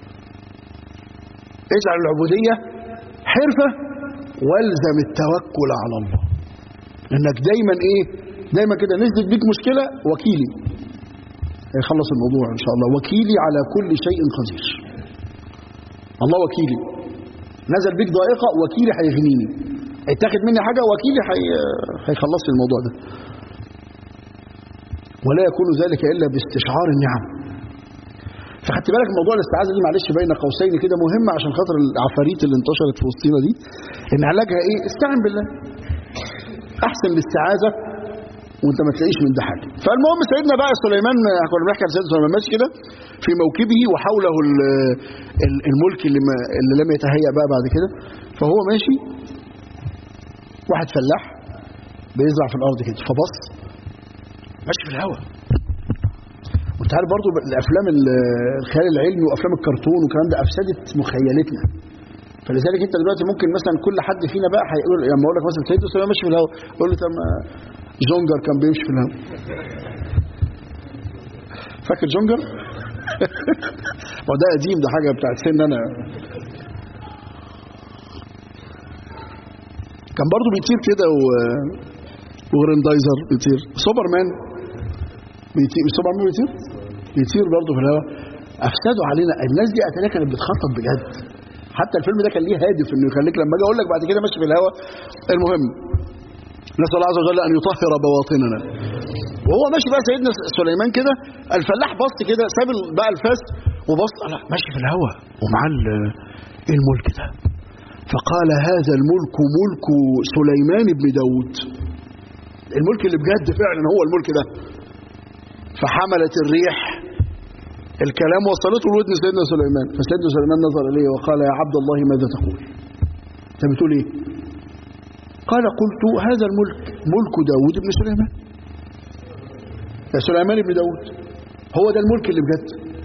S1: اجعل العبوديه حرفه والزم التوكل على الله انك دايما ايه دايما كده نزلت بيك مشكله وكيلي يخلص الموضوع ان شاء الله وكيلي على كل شيء قدير الله وكيلي نزل بيك ضائقه وكيلي هيغنيني اتاخد مني حاجه وكيلي هيخلص لي الموضوع ده ولا يكون ذلك الا باستشعار النعم فخدت بالك من موضوع الاستعاذه دي معلش بين قوسين كده مهمه عشان خاطر العفاريت اللي انتشرت في وسطينا دي ان علاجها ايه استعن بالله احسن الاستعاذه وانت ما تلاقيش من ده حاجه فالمهم سيدنا بقى سليمان كنا بنحكي عن سيدنا سليمان ماشي كده في موكبه وحوله الملك اللي, ما اللي لم يتهيأ بقى بعد كده فهو ماشي واحد فلاح بيزرع في الارض كده فبص ماشي في الهواء وانت عارف برضه الافلام الخيال العلمي وافلام الكرتون والكلام ده افسدت مخيلتنا فلذلك انت دلوقتي ممكن مثلا كل حد فينا بقى هيقول لما اقول لك مثلا سيدنا سليمان ماشي في الهواء قول له طب جونجر كان بيمشي في الهواء فاكر جونجر؟ هو ده قديم ده حاجه بتاعت سن انا كان برضه بيطير كده و وغرندايزر بيطير سوبرمان بيطير سوبرمان بيطير بيطير برضه في الهواء افسدوا علينا الناس دي اتاريها كانت بتخطط بجد حتى الفيلم ده كان ليه هادف انه يخليك لما اجي اقول لك بعد كده ماشي في الهواء المهم نسال الله عز وجل ان يطهر بواطننا وهو ماشي بقى سيدنا سليمان كده الفلاح بص كده ساب بقى الفاس وبص لا ماشي في الهواء ومعاه الملك ده فقال هذا الملك ملك سليمان بن داود الملك اللي بجد فعلا هو الملك ده فحملت الريح الكلام وصلته لودن سيدنا سليمان فسيدنا سليمان نظر اليه وقال يا عبد الله ماذا تقول انت بتقول ايه قال قلت هذا الملك ملك داود بن سليمان يا سليمان بن داود هو ده الملك اللي بجد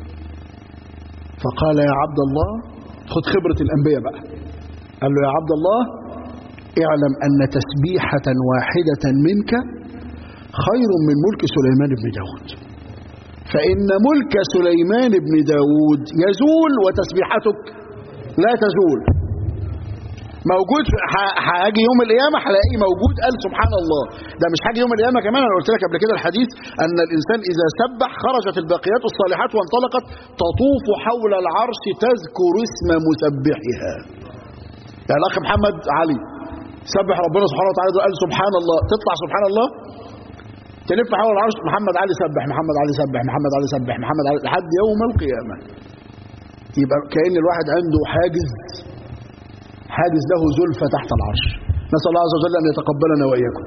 S1: فقال يا عبد الله خد خبرة الأنبياء بقى قال له يا عبد الله اعلم أن تسبيحة واحدة منك خير من ملك سليمان بن داود فإن ملك سليمان بن داود يزول وتسبيحتك لا تزول موجود هاجي يوم القيامه هلاقيه موجود قال سبحان الله ده مش حاجه يوم القيامه كمان انا قلت لك قبل كده الحديث ان الانسان اذا سبح خرجت الباقيات الصالحات وانطلقت تطوف حول العرش تذكر اسم مسبحها يعني الاخ محمد علي سبح ربنا سبحانه وتعالى قال سبحان الله تطلع سبحان الله تلف حول العرش محمد علي سبح محمد علي سبح محمد علي سبح محمد علي لحد يوم القيامه يبقى كأن الواحد عنده حاجز حاجز له زلفى تحت العرش نسأل الله عز وجل أن يتقبلنا وإياكم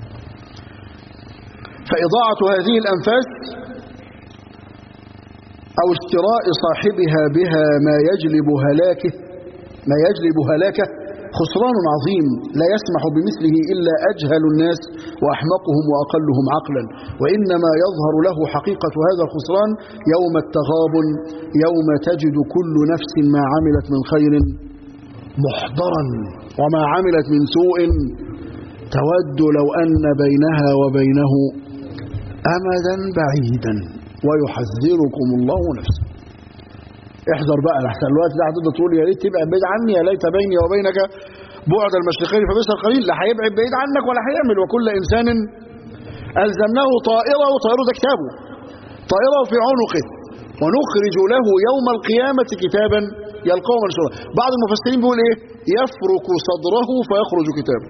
S1: فإضاعة هذه الأنفاس أو اشتراء صاحبها بها ما يجلب هلاكه ما يجلب هلاكه خسران عظيم لا يسمح بمثله إلا أجهل الناس وأحمقهم وأقلهم عقلا وإنما يظهر له حقيقة هذا الخسران يوم التغابن يوم تجد كل نفس ما عملت من خير محضرا وما عملت من سوء تود لو أن بينها وبينه أمدا بعيدا ويحذركم الله نفسه احذر بقى لحسن الوقت ده هتفضل تقول يا ريت تبعد بعيد عني يا ليت بيني وبينك بعد المشرقين فبئس القليل لا هيبعد بعيد عنك ولا هيعمل وكل انسان الزمناه طائره طائره ده كتابه طائره في عنقه ونخرج له يوم القيامه كتابا يلقاه منشورا بعض المفسرين بيقول ايه يفرك صدره فيخرج كتابه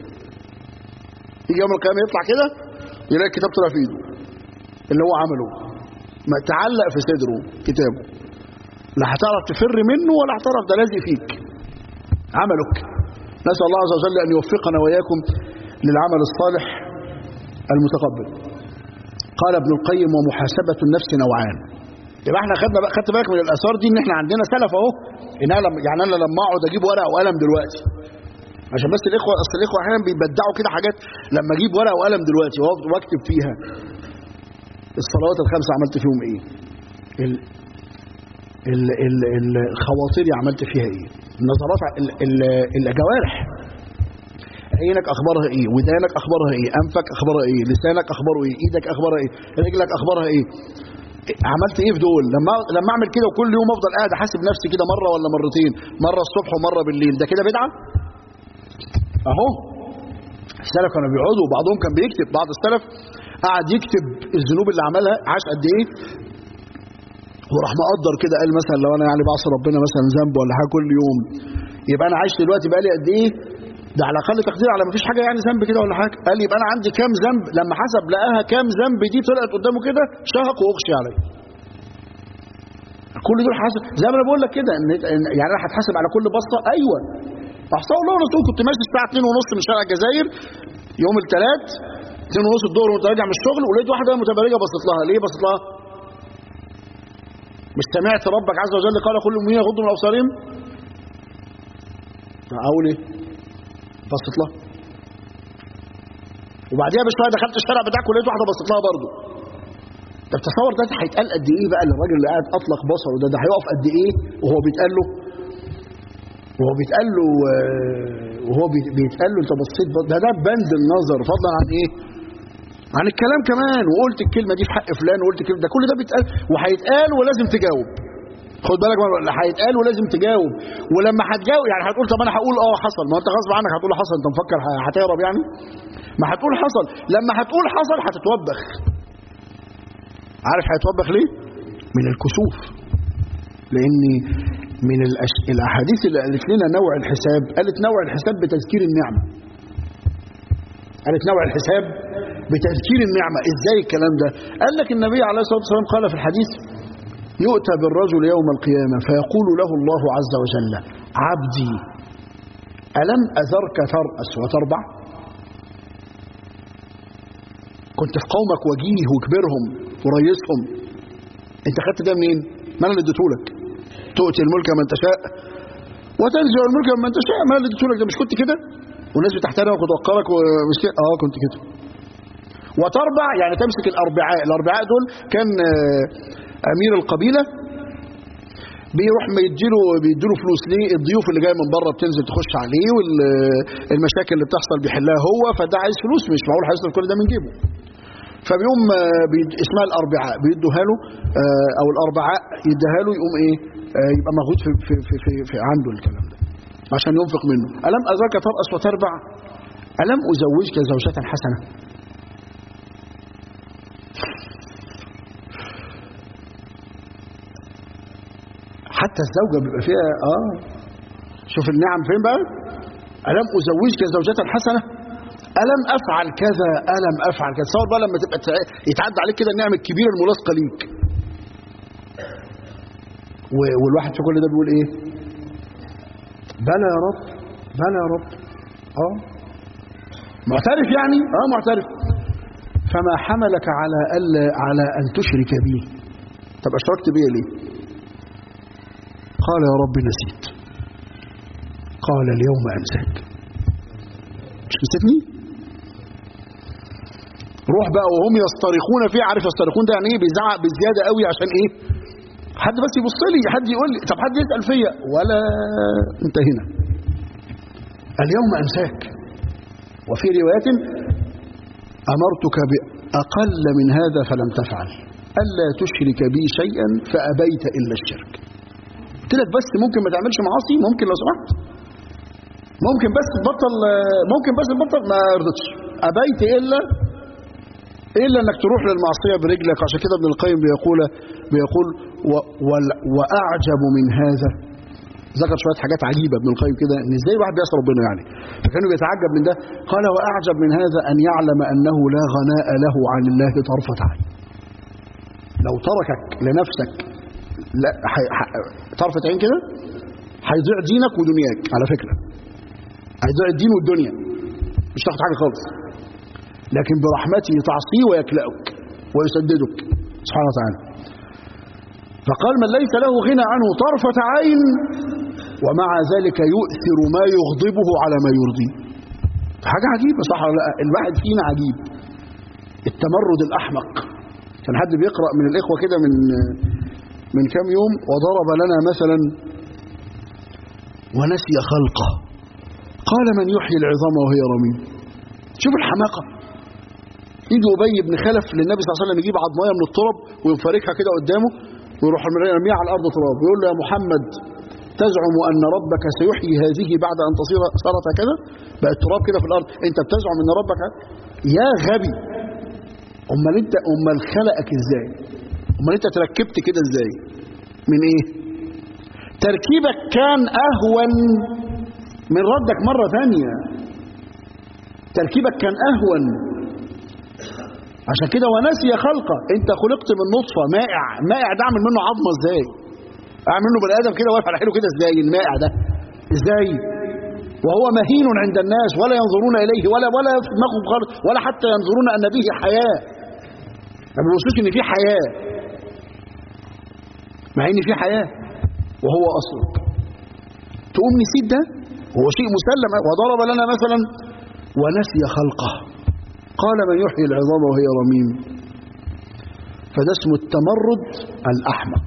S1: يجي يوم القيامه يطلع كده يلاقي الكتاب طلع في ايده اللي هو عمله ما تعلق في صدره كتابه لا هتعرف تفر منه ولا هتعرف ده لازق فيك عملك نسأل الله عز وجل أن يوفقنا وإياكم للعمل الصالح المتقبل قال ابن القيم ومحاسبة النفس نوعان يبقى احنا خدنا بقى خدت بالك من الاثار دي ان احنا عندنا سلف اهو ان انا لما يعني انا لما اقعد اجيب ورقه وقلم دلوقتي عشان بس الاخوه اصل الاخوه احيانا بيبدعوا كده حاجات لما اجيب ورقه وقلم دلوقتي واكتب فيها الصلوات الخمسه عملت فيهم ايه ال ال ال ال خواطري عملت فيها ايه النظرات ال ال الجوارح عينك اخبارها ايه ودانك اخبارها ايه انفك اخبارها ايه لسانك اخباره ايه ايدك اخبارها ايه رجلك اخبارها ايه عملت ايه في دول لما لما اعمل كده وكل يوم افضل قاعد احاسب نفسي كده مره ولا مرتين مره الصبح ومره بالليل ده كده بدعه اهو السلف كانوا بيقعدوا وبعضهم كان بيكتب بعض السلف قعد يكتب الذنوب اللي عملها عاش قد ايه وراح مقدر كده قال مثلا لو انا يعني بعصي ربنا مثلا ذنب ولا حاجه كل يوم يبقى انا عايش دلوقتي بقى لي قد ايه ده على اقل تقدير على ما فيش حاجه يعني ذنب كده ولا حاجه قال لي يبقى انا عندي كام ذنب لما حسب لقاها كام ذنب دي طلعت قدامه كده شهق واغشي عليه كل دول حاسب زي ما انا بقول لك كده ان يعني انا هتحاسب على كل بسطه ايوه احصاء الله ورسوله كنت ماشي الساعه 2 ونص من شارع الجزائر يوم الثلاث 2 ونص الظهر وانت راجع من الشغل ولقيت واحده متبرجه بصيت لها ليه بصيت لها مش سمعت ربك عز وجل قال كل المؤمنين يغضوا من ابصارهم اقول ايه بصيت لها وبعديها بشويه دخلت الشارع بتاعك ولقيت واحده بصيت لها برضه طب تصور ده هيتقال قد ايه بقى للراجل اللي قاعد اطلق بصره ده ده هيقف قد ايه وهو بيتقال له وهو بيتقال له وهو بيتقال له انت بصيت ده ده بند النظر فضلا عن ايه عن الكلام كمان وقلت الكلمه دي في حق فلان وقلت الكلمه ده كل ده بيتقال وهيتقال ولازم تجاوب خد بالك هيتقال ولازم تجاوب ولما هتجاوب يعني هتقول طب انا هقول اه حصل ما انت غصب عنك هتقول حصل انت مفكر هتهرب يعني ما هتقول حصل لما هتقول حصل هتتوبخ عارف هيتوبخ ليه من الكسوف لان من الأش... الاحاديث اللي قالت لنا نوع الحساب قالت نوع الحساب بتذكير النعمه قالت نوع الحساب بتذكير النعمه ازاي الكلام ده قال لك النبي عليه الصلاه والسلام قال في الحديث يؤتى بالرجل يوم القيامه فيقول له الله عز وجل عبدي الم اذرك تراس وتربع كنت في قومك وجيه وكبرهم وريسهم انت خدت ده منين ما انا اللي اديتهولك تؤتي الملك من تشاء وتنزع الملك من تشاء ما انا اللي اديتهولك ده مش كنت كده والناس بتحترمك وتوقرك ومش كده اه كنت كده وتربع يعني تمسك الاربعاء الاربعاء دول كان امير القبيله بيروح ما يديله بيديله فلوس ليه الضيوف اللي جايه من بره بتنزل تخش عليه والمشاكل اللي بتحصل بيحلها هو فده عايز فلوس مش معقول هيصرف كل ده من جيبه فبيقوم اسمها الاربعاء بيدوها له او الاربعاء يديها له يقوم ايه يبقى موجود في, في, في, في, في عنده الكلام ده عشان ينفق منه الم اذاك تراس وتربع الم ازوجك زوجه حسنه حتى الزوجه بيبقى فيها اه شوف النعم فين بقى الم ازوجك زوجه حسنه ألم أفعل كذا ألم أفعل كذا تصور بقى لما تبقى يتعدى عليك كده النعم الكبيرة الملاصقة ليك والواحد في كل ده بيقول إيه بلى يا رب بلى يا رب اه معترف يعني اه معترف فما حملك على ألا على أن تشرك بي طب أشركت بي ليه قال يا رب نسيت قال اليوم أنساك مش نسيتني روح بقى وهم يصطرخون فيه عارف يصطرخون ده يعني ايه بيزعق بزياده قوي عشان ايه حد بس يبص لي حد يقول لي طب حد يسال فيا ولا انتهينا اليوم انساك وفي روايه امرتك باقل من هذا فلم تفعل الا تشرك بي شيئا فابيت الا الشرك قلت لك بس ممكن ما تعملش معاصي ممكن لو سمحت ممكن بس تبطل ممكن بس تبطل ما رضيتش ابيت الا الا انك تروح للمعصيه برجلك عشان كده ابن القيم بيقول بيقول و واعجب من هذا ذكر شويه حاجات عجيبه ابن القيم كده ان ازاي واحد بيعصي ربنا يعني فكانوا بيتعجب من ده قال واعجب من هذا ان يعلم انه لا غناء له عن الله طرفه عين لو تركك لنفسك لا حي... ح... طرفه عين كده هيضيع دينك ودنياك على فكره هيضيع الدين والدنيا مش تاخد حاجه خالص لكن برحمته تعصيه ويكلأك ويسددك سبحانه وتعالى فقال من ليس له غنى عنه طرفة عين ومع ذلك يؤثر ما يغضبه على ما يرضيه حاجة عجيبة صح ولا لا الواحد فينا عجيب التمرد الأحمق كان حد بيقرأ من الإخوة كده من من كام يوم وضرب لنا مثلا ونسي خلقه قال من يحيي العظام وهي رميم شوف الحماقة يجي أبي بن خلف للنبي صلى الله عليه وسلم يجيب عضمايه من التراب ويفاركها كده قدامه ويروح رميها على الأرض تراب ويقول له يا محمد تزعم أن ربك سيحيي هذه بعد أن تصير صارت هكذا بقى التراب كده في الأرض أنت بتزعم أن ربك يا غبي أمال أنت أمال خلقك إزاي أمال أنت تركبت كده إزاي من إيه تركيبك كان أهون من ردك مرة ثانية تركيبك كان أهون عشان كده ونسي خلقه انت خلقت من نطفة مائع مائع ده اعمل منه عظمة ازاي اعمل منه بني ادم كده واقف على حيله كده ازاي المائع ده ازاي وهو مهين عند الناس ولا ينظرون اليه ولا ولا في دماغهم خالص ولا حتى ينظرون ان به حياة ما بيبصوش ان في حياة مع ان في حياة وهو اصلك تقوم نسيت ده هو شيء مسلم وضرب لنا مثلا ونسي خلقه قال من يحيي العظام وهي رميم فده اسمه التمرد الأحمق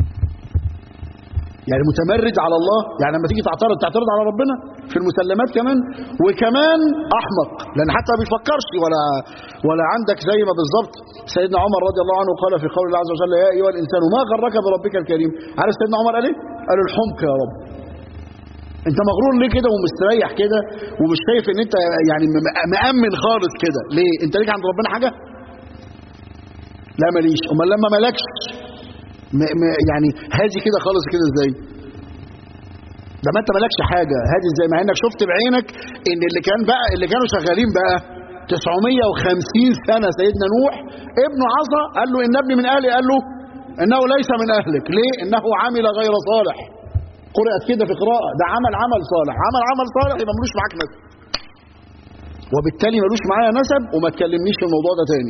S1: يعني متمرد على الله يعني لما تيجي تعترض تعترض على ربنا في المسلمات كمان وكمان أحمق لأن حتى ما بيفكرش ولا ولا عندك زي ما بالظبط سيدنا عمر رضي الله عنه قال في قول الله عز وجل يا أيها الإنسان ما غرك بربك الكريم عارف سيدنا عمر قال إيه؟ قال الحمق يا رب انت مغرور ليه كده ومستريح كده ومش شايف ان انت يعني مأمن خالص كده ليه انت ليك عند ربنا حاجة لا ماليش امال لما مالكش م م يعني هادي كده خالص كده ازاي ده ما انت مالكش حاجة هادي ازاي مع انك شفت بعينك ان اللي كان بقى اللي كانوا شغالين بقى 950 سنة سيدنا نوح ابنه عصى قال له ان ابني من اهلي قال له انه ليس من اهلك ليه انه عمل غير صالح قرأت كده في قراءة ده عمل عمل صالح عمل عمل صالح يبقى ملوش معاك نسب وبالتالي ملوش معايا نسب وما تكلمنيش في الموضوع ده تاني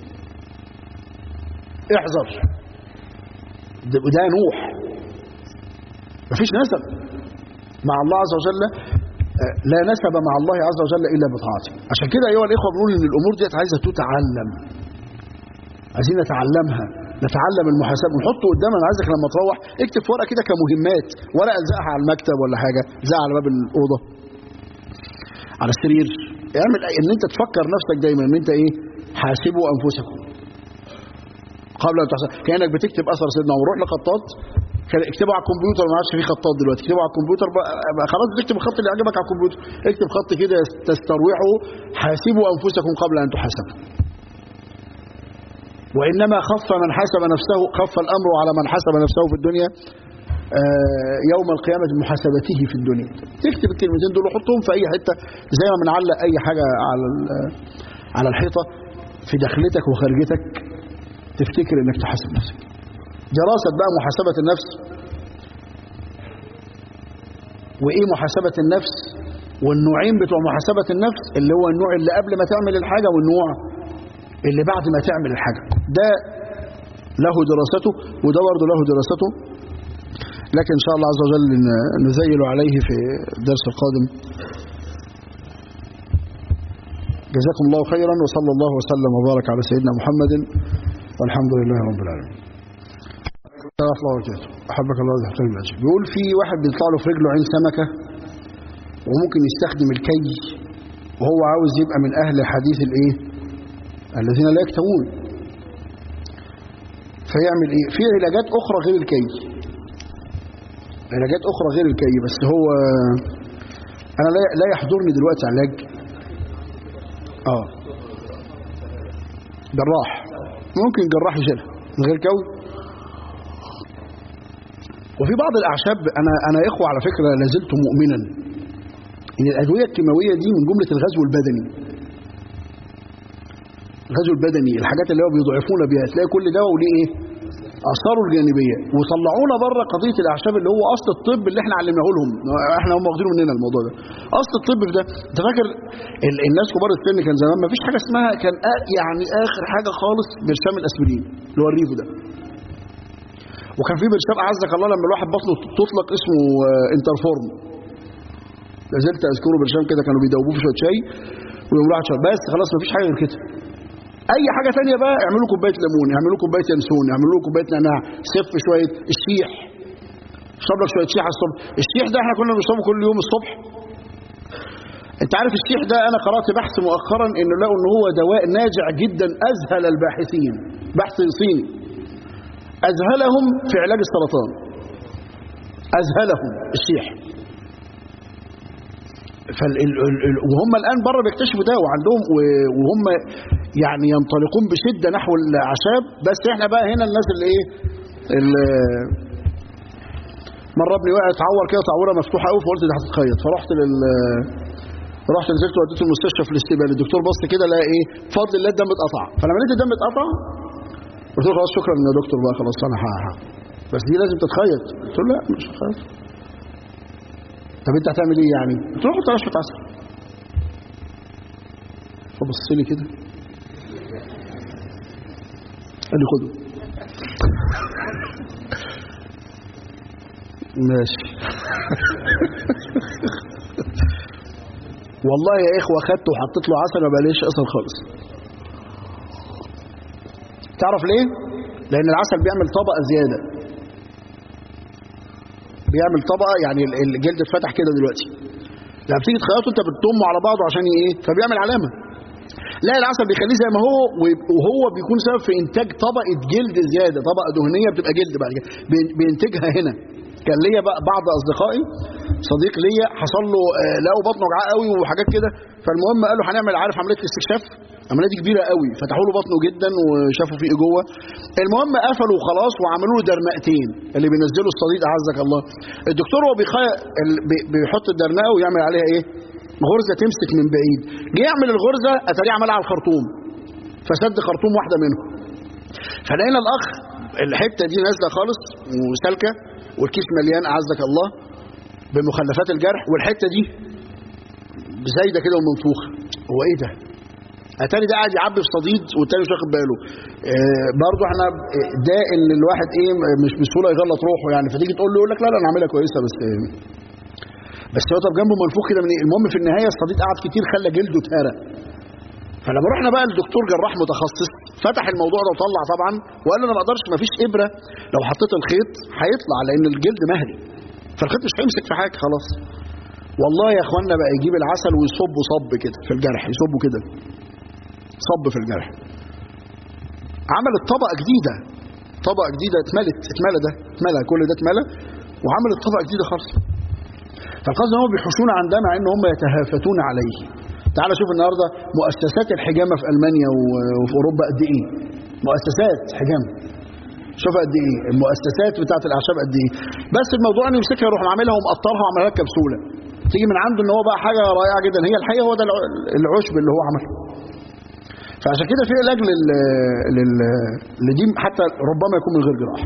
S1: احذر ده, ده نوح مفيش نسب مع الله عز وجل لا نسب مع الله عز وجل إلا بطاعته عشان كده أيها الإخوة بنقول إن الأمور ديت عايزة تتعلم عايزين نتعلمها نتعلم المحاسبه ونحطه قدامنا انا عايزك لما تروح اكتب في ورقه كده كمهمات ورقه الزقها على المكتب ولا حاجه زقها على باب الاوضه على السرير اعمل ان انت تفكر نفسك دايما ان انت ايه حاسبوا انفسكم قبل ان تحسب كانك بتكتب اثر سيدنا عمر روح لخطاط اكتبه على الكمبيوتر ما عادش في خطاط دلوقتي اكتبه على الكمبيوتر بقى خلاص بتكتب الخط اللي عجبك على الكمبيوتر اكتب خط كده تستروحه حاسبوا انفسكم قبل ان تحاسبوا وإنما خف من حسب نفسه خف الأمر على من حسب نفسه في الدنيا يوم القيامة محاسبته في الدنيا تكتب الكلمتين دول وحطهم في أي حتة زي ما بنعلق أي حاجة على على الحيطة في داخلتك وخارجتك تفتكر انك تحاسب نفسك دراسة بقى محاسبة النفس وايه محاسبة النفس والنوعين بتوع محاسبة النفس اللي هو النوع اللي قبل ما تعمل الحاجة والنوع اللي بعد ما تعمل الحاجة ده له دراسته وده برضه له دراسته لكن إن شاء الله عز وجل ن- نزيل عليه في الدرس القادم جزاكم الله خيرا وصلى الله وسلم وبارك على سيدنا محمد والحمد لله رب العالمين ورحمة الله وبركاته أحبك الله وتحترم الأجر بيقول في واحد بيطلع له في رجله عين سمكة وممكن يستخدم الكي وهو عاوز يبقى من أهل حديث الإيه الذين لا يكتمون فيعمل إيه في علاجات أخرى غير الكي علاجات أخرى غير الكي بس هو أنا لا لا يحضرني دلوقتي علاج آه جراح ممكن جراح يشيلها من غير كوي وفي بعض الأعشاب أنا أنا يا إخوة على فكرة لازلت مؤمنا إن الأدوية الكيماوية دي من جملة الغزو البدني الغزو البدني الحاجات اللي هو بيضعفونا بيها تلاقي كل دواء وليه إيه؟ آثاره الجانبية وطلعونا بره قضية الأعشاب اللي هو أصل الطب اللي إحنا علمناه لهم إحنا هم واخدينه مننا الموضوع ده أصل الطب في ده أنت فاكر ال- الناس كبار السن كان زمان ما فيش حاجة اسمها كان آ- يعني آخر حاجة خالص برشام الأسبرين اللي هو الريفو ده وكان في برشام اعزك الله لما الواحد بطنه تطلق اسمه آه، انترفورم لازلت اذكره برشام كده كانوا بيدوبوه في شويه شاي ويقوم راح شرب بس خلاص مفيش حاجه غير كده اي حاجه ثانيه بقى اعملوا كوبايه ليمون اعملوا كوبايه ينسون اعملوا كوبايه نعناع سف شويه الشيح اشرب لك شويه شيح على الصبح الشيح ده احنا كنا بنشربه كل يوم الصبح انت عارف الشيح ده انا قرات بحث مؤخرا انه لقوا ان هو دواء ناجع جدا اذهل الباحثين بحث صيني أذهلهم في علاج السرطان أذهلهم الشيح فال ال- ال- ال- وهم الآن بره بيكتشفوا ده وعندهم و- وهم يعني ينطلقون بشدة نحو الأعشاب بس احنا بقى هنا الناس اللي ايه ال- مرة ابني وقع اتعور كده تعوره مفتوحة قوي فقلت دي هتتخيط فرحت لل رحت نزلت وديته المستشفى في الاستقبال الدكتور بص كده لقى ايه بفضل الله الدم اتقطع فلما لقيت الدم اتقطع قلت له خلاص شكرا يا دكتور بقى خلاص انا ها ها بس دي لازم تتخيط قلت له لا مش هتخيط طب انت هتعمل ايه يعني قلت له حط رشفه عسل فبص لي كده قال لي خده ماشي والله يا اخوه خدته وحطيت له عسل ما بقاليش اثر خالص تعرف ليه لان العسل بيعمل طبقه زياده بيعمل طبقه يعني ال- الجلد اتفتح كده دلوقتي لما بتيجي تخيطه انت بتضمه على بعضه عشان ايه فبيعمل علامه لا العسل بيخليه زي ما هو ويب- وهو بيكون سبب في انتاج طبقه جلد زياده طبقه دهنيه بتبقى جلد بعد كده بين- بينتجها هنا كان ليا بقى بعض اصدقائي صديق ليا حصل له آه، لقوا بطنه وجعاه قوي وحاجات كده فالمهم قالوا هنعمل عارف عمليه الاستكشاف العمليه دي كبيره قوي فتحوا له بطنه جدا وشافوا فيه ايه جوه المهم قفلوا خلاص وعملوا له درنقتين اللي بينزلوا الصديد اعزك الله الدكتور هو بيخي... ال- بي- بيحط الدرنقه ويعمل عليها ايه غرزه تمسك من بعيد جه يعمل الغرزه اتاريه عملها على الخرطوم فسد خرطوم واحده منهم فلقينا الاخ الحته دي نازله خالص وسالكه والكيس مليان اعزك الله بمخلفات الجرح والحته دي زايده كده ومنفوخه هو ايه ده اتاري ده قاعد يعبي في صديد والتاني مش واخد باله آه برضه احنا ده ان الواحد ايه مش بسهوله يغلط روحه يعني فتيجي تقول له يقول لك لا لا انا عاملها كويسه بس آه بس هو طب جنبه منفوخ كده من ايه المهم في النهايه الصديد قعد كتير خلى جلده اتهرى فلما رحنا بقى للدكتور جراح متخصص فتح الموضوع ده وطلع طبعا وقال له انا ما اقدرش ما فيش ابره لو حطيت الخيط هيطلع لان الجلد مهري فالخيط مش هيمسك في حاجه خلاص والله يا اخوانا بقى يجيب العسل ويصبه صب كده في الجرح يصبه كده صب في الجرح عملت طبقه جديده طبقه جديده اتملت اتملى ده اتملى كل ده اتملى وعملت طبقه جديده خالص فالقصد ان هم بيحوشون عن ده مع ان هم يتهافتون عليه تعال شوف النهارده مؤسسات الحجامه في المانيا و- وفي اوروبا قد ايه مؤسسات حجامه شوف قد ايه المؤسسات بتاعت الاعشاب قد ايه بس الموضوع انه يمسكها يروح عاملها ومقطرها وعاملها لك كبسوله تيجي من عنده ان هو بقى حاجه رائعه جدا هي الحقيقه هو ده الع- العشب اللي هو عمله فعشان كده في علاج لل لل لدي حتى ربما يكون من غير جراحه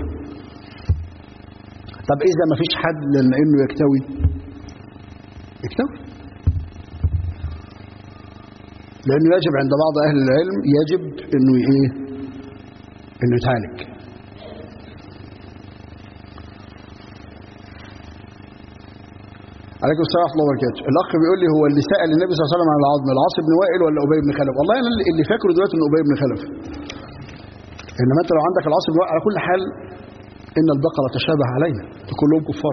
S1: طب اذا ما فيش حد لانه يكتوي يكتوي لانه يجب عند بعض اهل العلم يجب انه ايه انه يتعالج عليكم السلام ورحمه الله وبركاته الاخ بيقول لي هو اللي سال النبي صلى الله عليه وسلم عن العظم العاص بن وائل ولا ابي بن خلف والله انا اللي فاكره دلوقتي انه ابي بن خلف انما انت لو عندك العاص بن وائل على كل حال ان البقره تشابه علينا كلهم كفار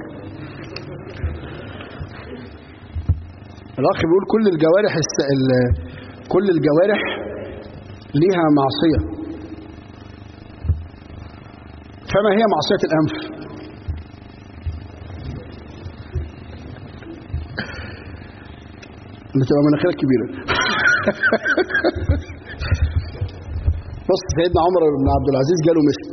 S1: الاخ بيقول كل الجوارح الس... ال... كل الجوارح ليها معصيه فما هي معصيه الانف ان تبقى مناخيرك كبيره بص سيدنا عمر بن عبد العزيز جاله مسك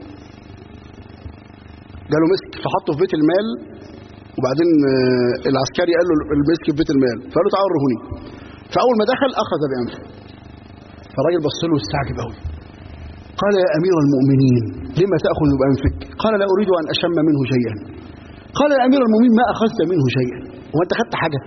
S1: جاله مسك فحطه في بيت المال وبعدين آه، العسكري قال له المسك في بيت المال فقال له تعال رهوني فاول ما دخل اخذ بانفه فالراجل بص له واستعجب قوي قال يا امير المؤمنين لما تاخذ بانفك قال لا اريد ان اشم منه شيئا قال يا امير المؤمنين ما اخذت منه شيئا هو انت خدت حاجه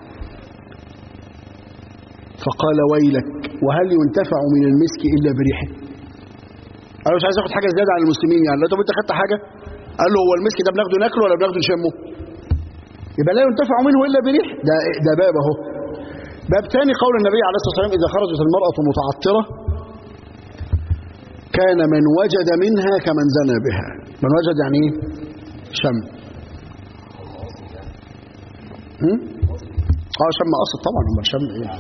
S1: فقال ويلك وهل ينتفع من المسك الا بريحه انا مش عايز اخد حاجه زياده عن المسلمين يعني لا طب انت خدت حاجه قال له هو المسك ده بناخده ناكله ولا بناخده نشمه يبقى لا ينتفع منه الا بريح ده ده باب اهو باب ثاني قول النبي عليه الصلاه والسلام اذا خرجت المراه متعطره كان من وجد منها كمن زنى بها من وجد يعني ايه شم هم؟ اه شم اصل طبعا امال شم ايه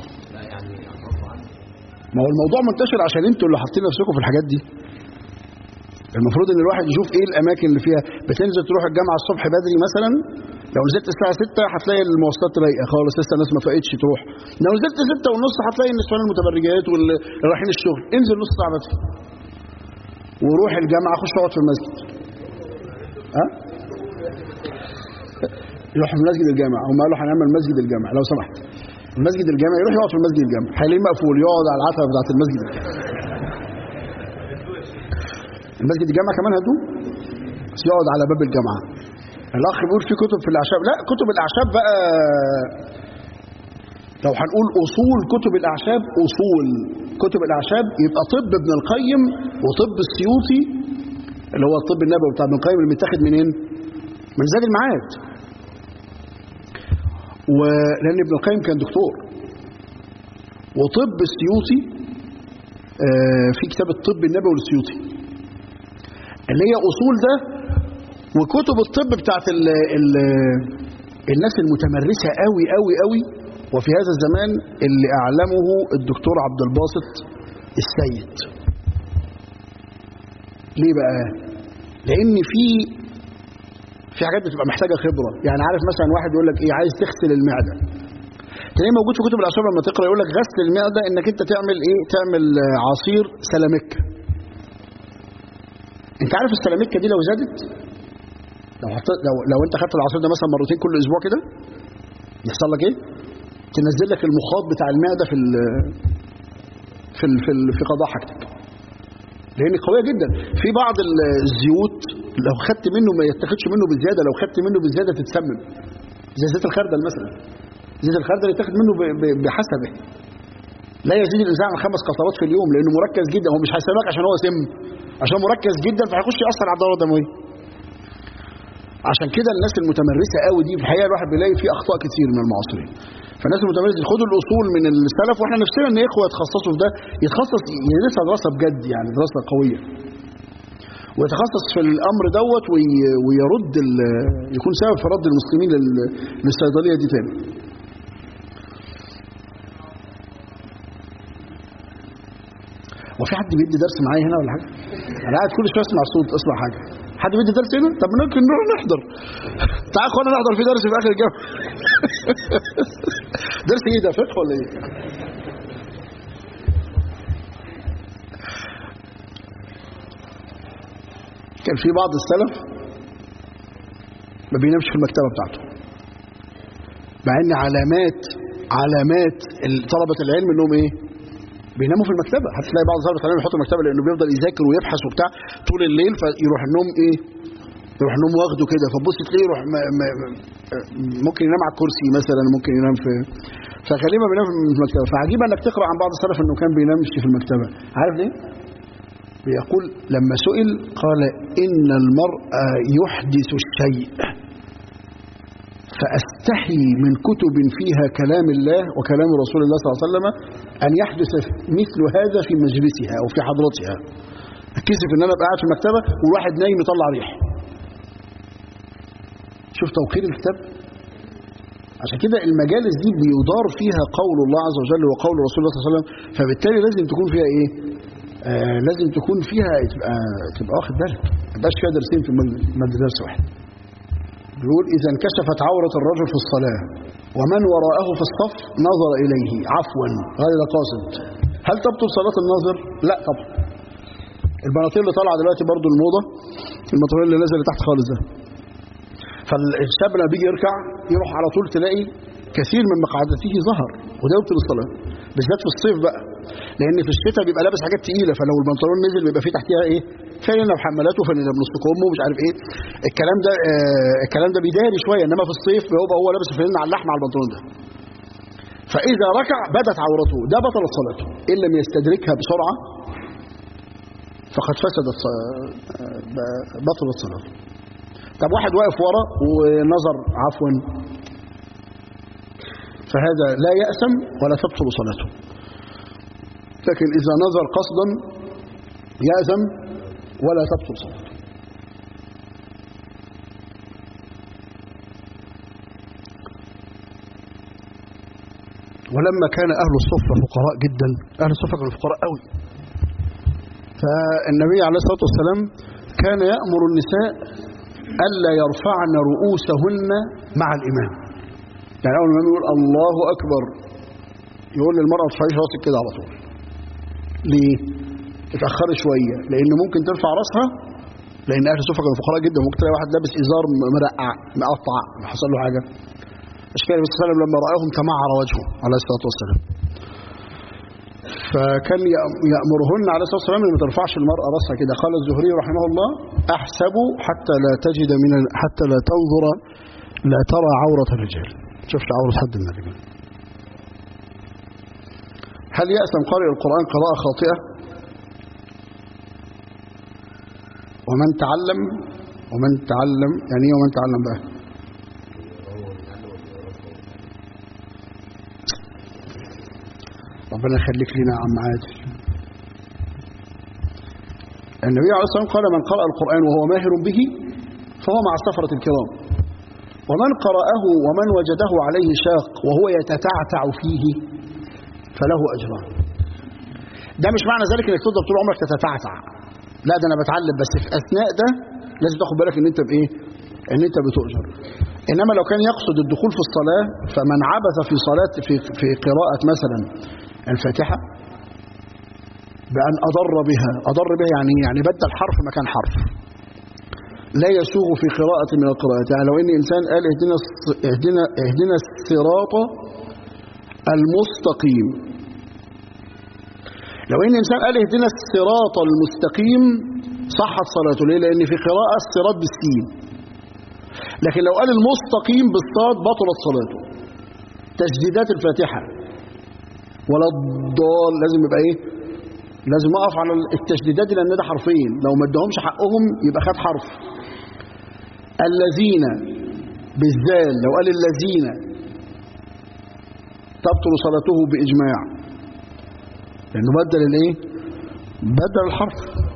S1: ما هو الموضوع منتشر عشان انتوا اللي حاطين نفسكم في الحاجات دي المفروض ان الواحد يشوف ايه الاماكن اللي فيها بتنزل تروح الجامعه الصبح بدري مثلا لو نزلت الساعه 6 هتلاقي المواصلات رايقه خالص لسه الناس ما فاقتش تروح لو نزلت 6 ونص هتلاقي النسوان المتبرجات واللي رايحين الشغل انزل نص ساعه بدري وروح الجامعه خش اقعد في المسجد ها يروح في المسجد الجامع هم قالوا هنعمل مسجد الجامع لو سمحت المسجد الجامع يروح يقعد في المسجد الجامع هيلاقيه مقفول يقعد على العتبه بتاعت المسجد المسجد الجامع كمان هدوم بس يقعد على باب الجامعه الاخ بيقول في كتب في الاعشاب لا كتب الاعشاب بقى لو هنقول اصول كتب الاعشاب اصول كتب الاعشاب يبقى طب ابن القيم وطب السيوطي اللي هو الطب النبوي بتاع ابن القيم اللي متاخد منين؟ من زاد المعاد ولان ابن القيم كان دكتور وطب السيوطي آه، في كتاب الطب النبوي للسيوطي اللي هي اصول ده وكتب الطب بتاعت ال ال الناس المتمرسه قوي قوي قوي وفي هذا الزمان اللي اعلمه الدكتور عبد الباسط السيد ليه بقى لان في في حاجات بتبقى محتاجه خبره يعني عارف مثلا واحد يقول لك ايه عايز تغسل المعده تلاقيه موجود في كتب الاعشاب لما تقرا يقول لك غسل المعده انك انت تعمل ايه تعمل آه، عصير سلاميكا انت عارف السلاميكا دي لو زادت لو حطيت لو لو انت خدت العصير ده مثلا مرتين كل اسبوع كده يحصل لك ايه تنزل لك المخاط بتاع المعده في ال في ال في, ال في قضاء حاجتك لان قويه جدا في بعض ال- الزيوت لو خدت منه ما يتاخدش منه بزياده لو خدت منه بزياده تتسمم زي زيت الخردل مثلا زيت الخردل يتاخد منه ب- ب- بحسبه لا يزيد الانسان عن خمس قطرات في اليوم لانه مركز جدا هو مش هيسمك عشان هو سم عشان مركز جدا فهيخش ياثر على الدوره الدمويه عشان كده الناس المتمرسه قوي دي في الحقيقه الواحد بيلاقي فيه اخطاء كتير من المعاصرين فالناس المتمرسه خدوا الاصول من السلف واحنا نفسنا ان اخوه يتخصصوا في ده يتخصص يدرسها دراسه بجد يعني دراسه قويه ويتخصص في الامر دوت وي- ويرد ال- يكون سبب في رد المسلمين لل- للصيدليه دي تاني وفي حد بيدي درس معايا هنا ولا حاجه انا قاعد كل شويه اسمع صوت اسمع حاجه حد بيدي درس هنا طب ممكن نروح نحضر تعال اخوانا نحضر في درس في اخر الجامعه درس ايه ده فقه ولا ايه كان في بعض السلف ما بينامش في المكتبه بتاعته مع ان علامات علامات طلبه العلم انهم ايه بيناموا في المكتبه هتلاقي بعض طلبه العلم يحطوا المكتبه لانه بيفضل يذاكر ويبحث وبتاع طول الليل فيروح النوم ايه يروح النوم واخده كده فتبص تلاقيه يروح ما ما ممكن ينام على الكرسي مثلا ممكن ينام في فغالبا بينام في المكتبه فعجيب انك تقرا عن بعض السلف انه كان بينامش في المكتبه عارف ليه؟ بيقول لما سئل قال إن المرء يحدث الشيء فأستحي من كتب فيها كلام الله وكلام رسول الله صلى الله عليه وسلم أن يحدث مثل هذا في مجلسها أو في حضرتها أتكسف إن أنا أبقى قاعد في المكتبة والواحد نايم يطلع ريح شوف توقير الكتاب عشان كده المجالس دي بيدار فيها قول الله عز وجل وقول رسول الله صلى الله عليه وسلم فبالتالي لازم تكون فيها ايه آه لازم تكون فيها تبقى تبقى واخد بالك ما يبقاش فيها درسين في مجلس درس واحد بيقول اذا انكشفت عوره الرجل في الصلاه ومن وراءه في الصف نظر اليه عفوا غير قاصد هل تبطل صلاه الناظر لا طبعا البناطيل اللي طالعه دلوقتي برضو الموضه البناطيل اللي نزل تحت خالص ده فالشاب لما بيجي يركع يروح على طول تلاقي كثير من مقعدته ظهر وده يبطل الصلاه بالذات في الصيف بقى لان في الشتاء بيبقى لابس حاجات تقيله فلو البنطلون نزل بيبقى فيه تحتها ايه فانيله بحمالات وفانيله بنص كم ومش عارف ايه الكلام ده آه الكلام ده بيداري شويه انما في الصيف بيبقى هو لابس الفانيله على اللحم على البنطلون ده فاذا ركع بدت عورته ده بطلت صلاته ان لم يستدركها بسرعه فقد فسدت بطلت صلاته طب واحد واقف ورا ونظر عفوا فهذا لا يأسم ولا تبطل صلاته لكن إذا نظر قصدا يأزم ولا تبطل صلاته ولما كان أهل الصفة فقراء جدا أهل الصفة كانوا فقراء قوي فالنبي عليه الصلاة والسلام كان يأمر النساء ألا يرفعن رؤوسهن مع الإمام يعني أول ما يقول الله أكبر يقول للمرأة ما ترفعيش راسك كده على طول ليه؟ تتأخري شوية لأن ممكن ترفع راسها لأن أهل الصفة كانوا فقراء جدا ممكن تلاقي واحد لابس إزار مرقع مقطع حصل له حاجة أشكال النبي صلى الله عليه وسلم لما رآهم تمعر وجهه عليه الصلاة والسلام فكان يأمرهن عليه الصلاة والسلام أن ما ترفعش المرأة رأسها كده قال الزهري رحمه الله أحسب حتى لا تجد من حتى لا تنظر لا ترى عورة الرجال شفت عورة حد من الرجال هل يأسم قارئ القرآن قراءة خاطئة ومن تعلم ومن تعلم يعني ايه ومن تعلم بقى ربنا يخليك لنا يا عم عادل النبي عليه الصلاة والسلام قال من قرأ القرآن وهو ماهر به فهو مع السفرة الكرام ومن قرأه ومن وجده عليه شاق وهو يتتعتع فيه فله أجران ده مش معنى ذلك انك تفضل طول عمرك تتتعتع لا ده انا بتعلم بس في اثناء ده لازم تاخد بالك ان انت بايه ان انت بتؤجر انما لو كان يقصد الدخول في الصلاه فمن عبث في صلاه في في قراءه مثلا الفاتحه بان اضر بها اضر بها يعني يعني بدل حرف مكان حرف لا يسوغ في قراءة من القراءات يعني لو ان انسان قال اهدنا اهدنا اهدنا الصراط المستقيم لو ان انسان قال اهدنا الصراط المستقيم صحت صلاته ليه لان في قراءه الصراط بالسين لكن لو قال المستقيم بالصاد بطلت صلاته تجديدات الفاتحه ولا الضال لازم يبقى ايه لازم اقف على التجديدات دي لان ده حرفين لو ما ادهمش حقهم يبقى خد حرف الذين بالذال لو قال الذين تبطل صلاته باجماع لانه بدل الايه بدل الحرف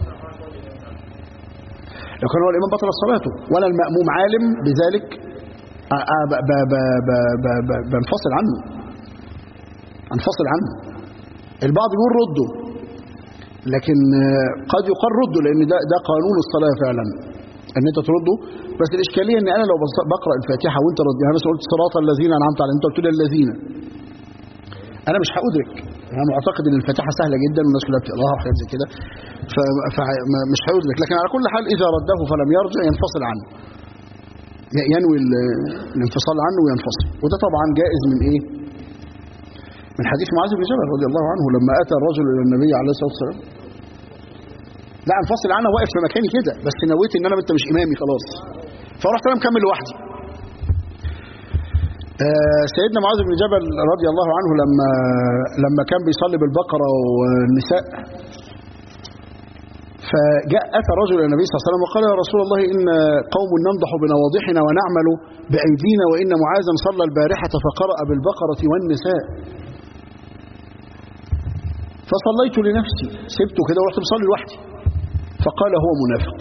S1: لو كان هو الامام بطل صلاته ولا الماموم عالم بذلك بنفصل عنه انفصل عنه البعض بيقول رده لكن قد يقال رده لان ده ده قانون الصلاه فعلا ان انت ترده بس الاشكاليه ان انا لو بقرا الفاتحه وانت رد يعني مثلا قلت صراط الذين انعمت عليهم انت قلت لي الذين انا مش هادرك انا معتقد ان الفاتحه سهله جدا والناس كلها بتقراها وحاجات زي كده فمش هيدرك لكن على كل حال اذا رده فلم يرجع ينفصل عنه ينوي الانفصال عنه وينفصل وده طبعا جائز من ايه من حديث معاذ بن جبل رضي الله عنه لما اتى الرجل الى النبي عليه الصلاه والسلام لا انفصل عنه واقف في مكاني كده بس نويت ان انا انت مش امامي خلاص فرحت انا مكمل لوحدي سيدنا معاذ بن جبل رضي الله عنه لما لما كان بيصلي بالبقرة والنساء فجاء أتى رجل إلى النبي صلى الله عليه وسلم وقال يا رسول الله إن قوم نمضح بنواضحنا ونعمل بأيدينا وإن معاذا صلى البارحة فقرأ بالبقرة والنساء فصليت لنفسي سبته كده ورحت مصلي لوحدي فقال هو منافق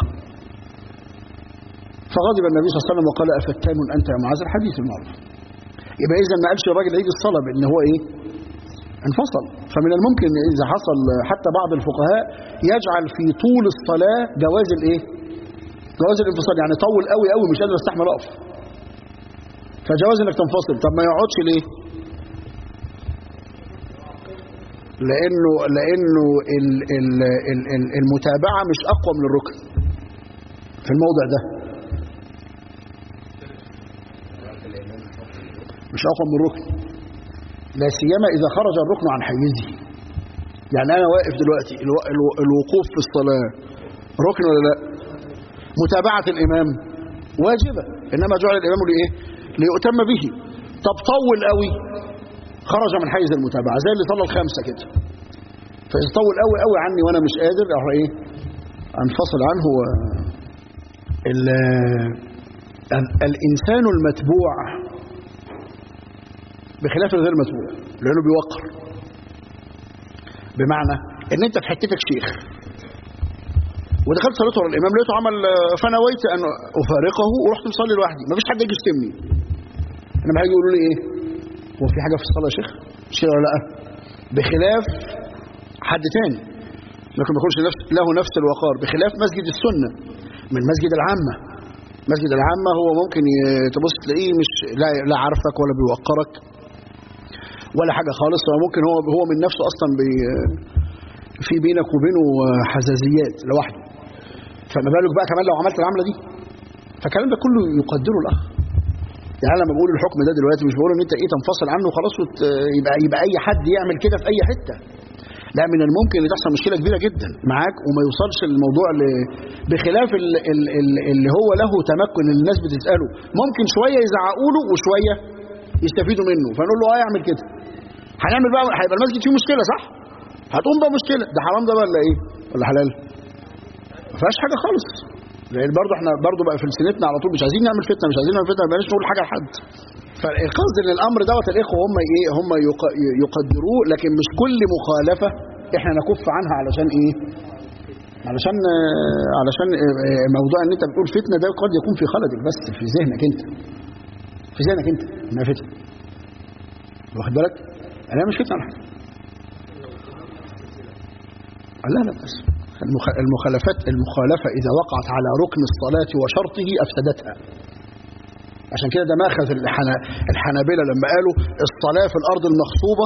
S1: فغضب النبي صلى الله عليه وسلم وقال أفتان أنت يا معاذ الحديث المعروف يبقى إذا ما قالش الراجل عيد الصلاة بأن هو إيه انفصل فمن الممكن إذا حصل حتى بعض الفقهاء يجعل في طول الصلاة جواز الإيه جواز الانفصال يعني طول قوي قوي مش قادر استحمل أقف فجواز انك تنفصل طب ما يقعدش ليه لانه لانه ال ال ال ال المتابعه مش اقوى من الركن في الموضع ده مش اقوى من الركن لا سيما اذا خرج الركن عن حيزه يعني انا واقف دلوقتي الو الو الوقوف في الصلاه ركن ولا لا متابعه الامام واجبه انما جعل الامام لايه ليؤتم به طب طول قوي خرج من حيز المتابعه زي اللي صلى الخمسه كده فاذا طول قوي قوي عني وانا مش قادر اروح ايه انفصل عنه و... ال... الانسان المتبوع بخلاف الغير متبوع لانه بيوقر بمعنى ان انت في حتتك شيخ ودخلت صليت ورا الامام لقيته عمل فنويت ان افارقه ورحت مصلي لوحدي مفيش حد يجي يشتمني انما هيجي يقولوا لي ايه هو في حاجه في الصلاه يا شيخ مش كده ولا لا بخلاف حد تاني لكن ما يكونش نفس له نفس الوقار بخلاف مسجد السنه من مسجد العامه مسجد العامه هو ممكن تبص تلاقيه مش لا لا عارفك ولا بيوقرك ولا حاجه خالص هو ممكن هو هو من نفسه اصلا بي في بينك وبينه حزازيات لوحده فما بالك بقى كمان لو عملت العمله دي فالكلام ده كله يقدره الاخ يعني لما بقول الحكم ده دلوقتي مش بقول ان انت ايه تنفصل عنه وخلاص وت... يبقى يبقى اي حد يعمل كده في اي حته لا من الممكن ان تحصل مشكله كبيره جدا معاك وما يوصلش الموضوع ل... بخلاف ال... ال... ال... اللي هو له تمكن اللي الناس بتساله ممكن شويه يزعقوا له وشويه يستفيدوا منه فنقول له اه اعمل كده هنعمل بقى هيبقى المسجد فيه مشكله صح هتقوم بقى مشكله ده حرام ده ولا ايه ولا حلال ما فيهاش حاجه خالص لان برضه احنا برضه بقى في لسانتنا على طول مش عايزين نعمل فتنه مش عايزين نعمل فتنه ما بلاش نقول حاجه لحد فالقصد ان الامر دوت الاخوه هم ايه هم يقدروه لكن مش كل مخالفه احنا نكف عنها علشان ايه علشان علشان موضوع ان انت بتقول فتنه ده قد يكون في خلدك بس في ذهنك انت في ذهنك انت انها فتنه واخد بالك انا مش فتنه على حاجه لا لا بس المخالفات المخالفة إذا وقعت على ركن الصلاة وشرطه أفسدتها عشان كده ده ماخذ الحنابلة لما قالوا الصلاة في الأرض المغصوبة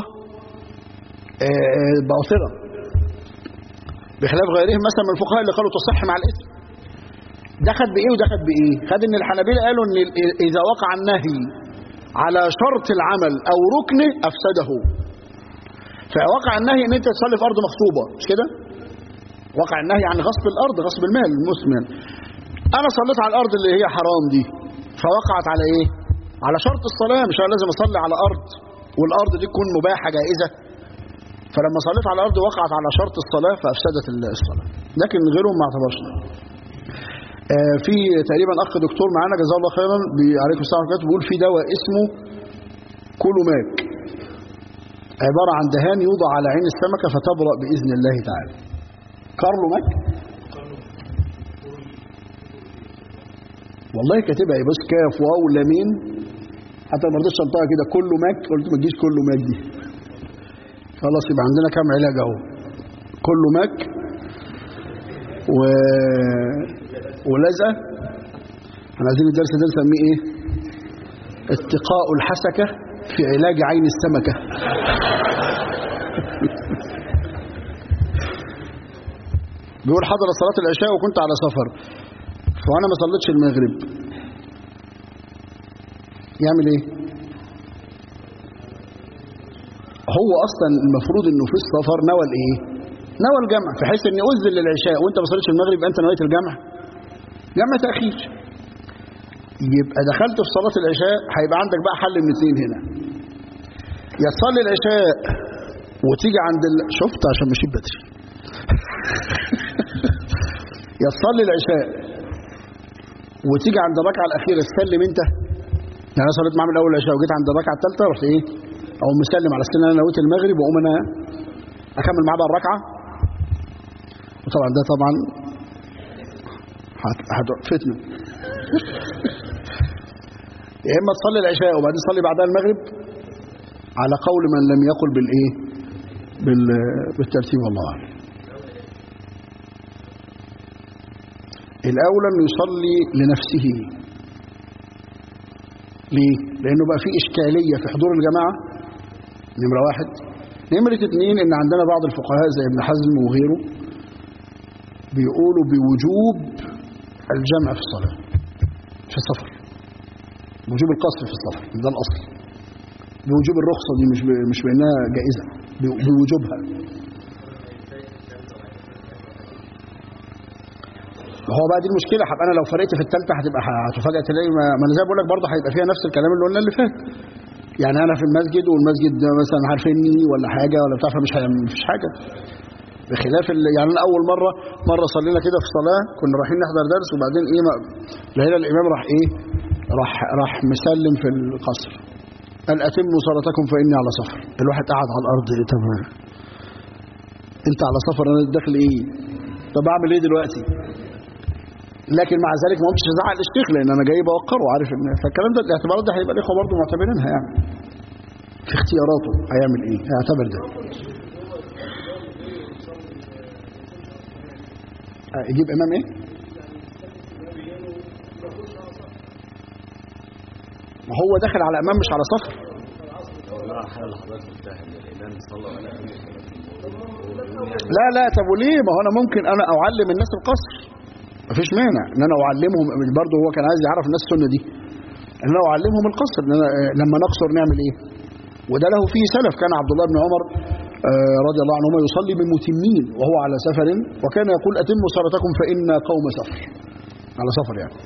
S1: باطلة بخلاف غيرهم مثلا من الفقهاء اللي قالوا تصح مع الاسم ده خد بإيه وده خد بإيه خد إن الحنابلة قالوا إن إذا وقع النهي على شرط العمل أو ركنه أفسده فوقع النهي إن أنت تصلي في أرض مغصوبة مش كده وقع النهي عن غصب الارض غصب المال المسلم انا صليت على الارض اللي هي حرام دي فوقعت على ايه على شرط الصلاه مش انا لازم اصلي على ارض والارض دي تكون مباحه جائزه فلما صليت على الارض وقعت على شرط الصلاه فافسدت الصلاه لكن غيرهم ما اعتبرش آه في تقريبا اخ دكتور معانا جزاه الله خيرا عليكم السلام عليكم بيقول في دواء اسمه كولوماك عباره عن دهان يوضع على عين السمكه فتبرأ باذن الله تعالى كارلو ماك والله كاتبها بص كاف واو لامين حتى ما رضيتش انطقها كده كله ماك قلت ما تجيش كله ماك دي خلاص يبقى عندنا كام علاج اهو كله ماك و ولزقه احنا عايزين الدرس ده نسميه ايه اتقاء الحسكه في علاج عين السمكه بيقول حضر صلاة العشاء وكنت على سفر فأنا ما صليتش المغرب يعمل ايه هو اصلا المفروض انه في السفر نوى الايه نوى الجمع في حيث ان اذن للعشاء وانت ما صليتش المغرب انت نويت الجمع جمع تاخير يبقى دخلت في صلاه العشاء هيبقى عندك بقى حل من اثنين هنا يا تصلي العشاء وتيجي عند ال... شفت عشان مشيت بدري يا تصلي العشاء وتيجي عند الركعه الاخيره تسلم انت يعني انا صليت معاه من اول العشاء وجيت عند الركعه الثالثه رحت ايه او مسلم على السنه انا نويت المغرب واقوم انا اكمل معاه بقى الركعه وطبعا ده طبعا هت- هت- فتنه يا اما تصلي العشاء وبعدين تصلي بعدها المغرب على قول من لم يقل بالايه بال- بالترتيب والله اعلم الاولى انه يصلي لنفسه ليه لانه بقى في اشكاليه في حضور الجماعه نمره واحد نمره اتنين ان عندنا بعض الفقهاء زي ابن حزم وغيره بيقولوا بوجوب الجمع في الصلاه في السفر وجوب القصر في السفر ده الاصل بوجوب الرخصه دي مش ب- مش بانها جائزه ب- بوجوبها ما هو بقى دي المشكله هبقى انا لو فرقت في الثالثه هتبقى هتفاجئ تلاقي ما, ما انا زي ما بقول لك برضه هيبقى فيها نفس الكلام اللي قلنا اللي فات يعني انا في المسجد والمسجد ده مثلا عارفيني ولا حاجه ولا بتاع فمش هي- مفيش حاجه بخلاف ال... يعني انا اول مره مره صلينا كده في صلاه كنا رايحين نحضر درس وبعدين ايه ما... لقينا الامام راح ايه راح راح مسلم في القصر قال اتموا صلاتكم فاني على سفر الواحد قاعد على الارض ايه طب انت على سفر انا داخل ايه طب اعمل ايه دلوقتي لكن مع ذلك ما قمتش ازعق للشيخ لان انا جاي بوقره وعارف ان فالكلام ده الاعتبارات ده هيبقى الاخوه برضه معتبرينها يعني في اختياراته هيعمل ايه هيعتبر ده آه، يجيب امام ايه ما هو داخل على امام مش على صفر
S2: والله الحاله اللي حضرتك قلتها ان الامام صلى ولا يقوم
S1: لا لا طب وليه ما هو انا ممكن انا اعلم الناس القصر مفيش مانع ان انا اعلمهم برضه هو كان عايز يعرف الناس السنه دي ان انا اعلمهم القصر ان انا آه، لما نقصر نعمل ايه وده له فيه سلف كان عبد الله بن عمر آه، رضي الله عنهما يصلي بالمتمين وهو على سفر وكان يقول اتموا صلاتكم فان قوم سفر على سفر يعني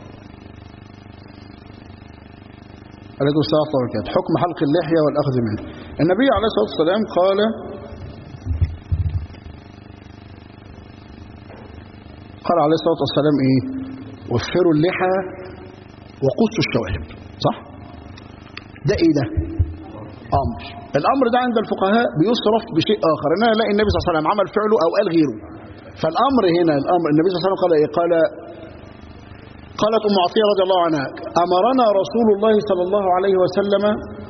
S1: عليكم السلام ورحمه الله وبركاته حكم حلق اللحيه والاخذ منه النبي عليه الصلاه والسلام قال قال عليه الصلاة والسلام ايه وفروا اللحى وقصوا الشوارب صح ده ايه ده امر الامر ده عند الفقهاء بيصرف بشيء اخر ان انا الاقي النبي صلى الله عليه وسلم عمل فعله او قال غيره فالامر هنا الامر النبي صلى الله عليه وسلم قال ايه قال قالت ام عطيه رضي الله عنها امرنا رسول الله صلى الله عليه وسلم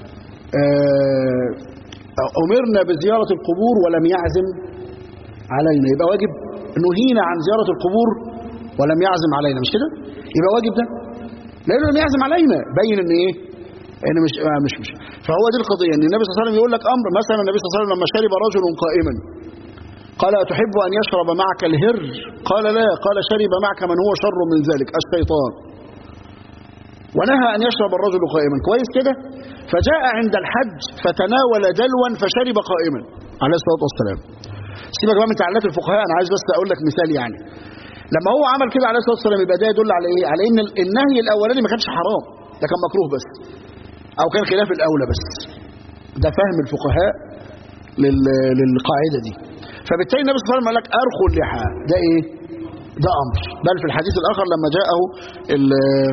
S1: آه، امرنا بزياره القبور ولم يعزم علينا يبقى واجب نهينا عن زيارة القبور ولم يعزم علينا مش كده يبقى واجب ده لأنه لم يعزم علينا بين ان ايه ان مش آه مش مش فهو دي القضية ان النبي صلى الله عليه وسلم يقول لك امر مثلا النبي صلى الله عليه وسلم لما شرب رجل قائما قال أتحب أن يشرب معك الهر قال لا قال شرب معك من هو شر من ذلك الشيطان ونهى أن يشرب الرجل قائما كويس كده فجاء عند الحج فتناول دلوا فشرب قائما عليه الصلاة والسلام سيبك بقى من تعليقات الفقهاء انا عايز بس اقول لك مثال يعني لما هو عمل كده عليه الصلاه والسلام يبقى ده يدل على ايه على ان النهي الاولاني ما كانش حرام ده كان مكروه بس او كان خلاف الاولى بس ده فهم الفقهاء لل... للقاعده دي فبالتالي النبي صلى الله عليه وسلم قال لك ارخوا اللحى ده ايه ده امر بل في الحديث الاخر لما جاءه ال...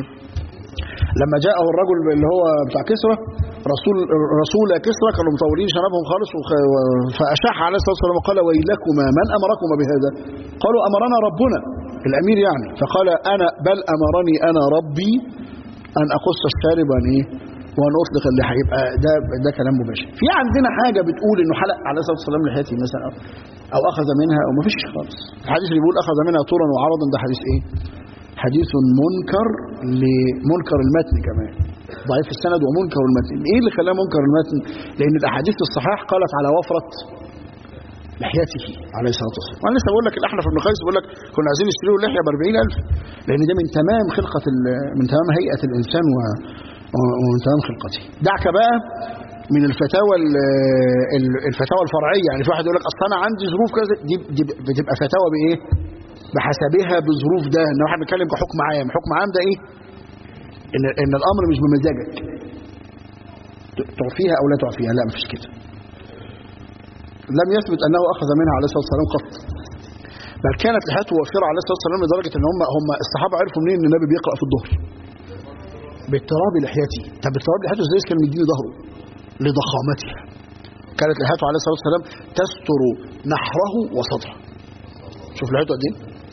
S1: لما جاءه الرجل اللي هو بتاع كسرى رسول رسول كسرى كانوا مطولين شنبهم خالص وخ... فاشاح عليه الصلاه والسلام وقال ويلكما من امركما بهذا؟ قالوا امرنا ربنا الامير يعني فقال انا بل امرني انا ربي ان اقص الشارب وان ايه؟ وان اطلق اللحى يبقى ده ده كلام مباشر. في عندنا حاجه بتقول انه حلق عليه الصلاه والسلام لحيته مثلا او, أو اخذ منها او ما فيش خالص. الحديث اللي بيقول اخذ منها طولا وعرضا ده حديث ايه؟ حديث منكر لمنكر المتن كمان ضعيف السند ومنكر المتن ايه اللي خلاه منكر المتن لان الاحاديث الصحاح قالت على وفره لحيته عليه الصلاه والسلام وانا لسه بقول لك الاحنف بن قيس بيقول لك كنا عايزين نشتري له لحيه ب 40000 لان ده من تمام خلقه من تمام هيئه الانسان و... ومن تمام خلقته دعك بقى من الفتاوى الفتاوى الفرعيه يعني في واحد يقول لك اصل انا عندي ظروف كذا دي, دي بتبقى فتاوى بايه بحسبها بظروف ده ان واحد بيتكلم كحكم عام حكم عام ده ايه ان ان الامر مش بمزاجك تعفيها او لا تعفيها لا مفيش كده لم يثبت انه اخذ منها عليه الصلاه والسلام قط بل كانت لحياته وافره عليه الصلاه والسلام لدرجه ان هم هم الصحابه عرفوا منين ان النبي بيقرا في الظهر باضطراب لحيته طب باضطراب لحيته ازاي كان مديني ظهره لضخامتها كانت لحيته عليه الصلاه والسلام تستر نحره وصدره شوف لحيته قد ايه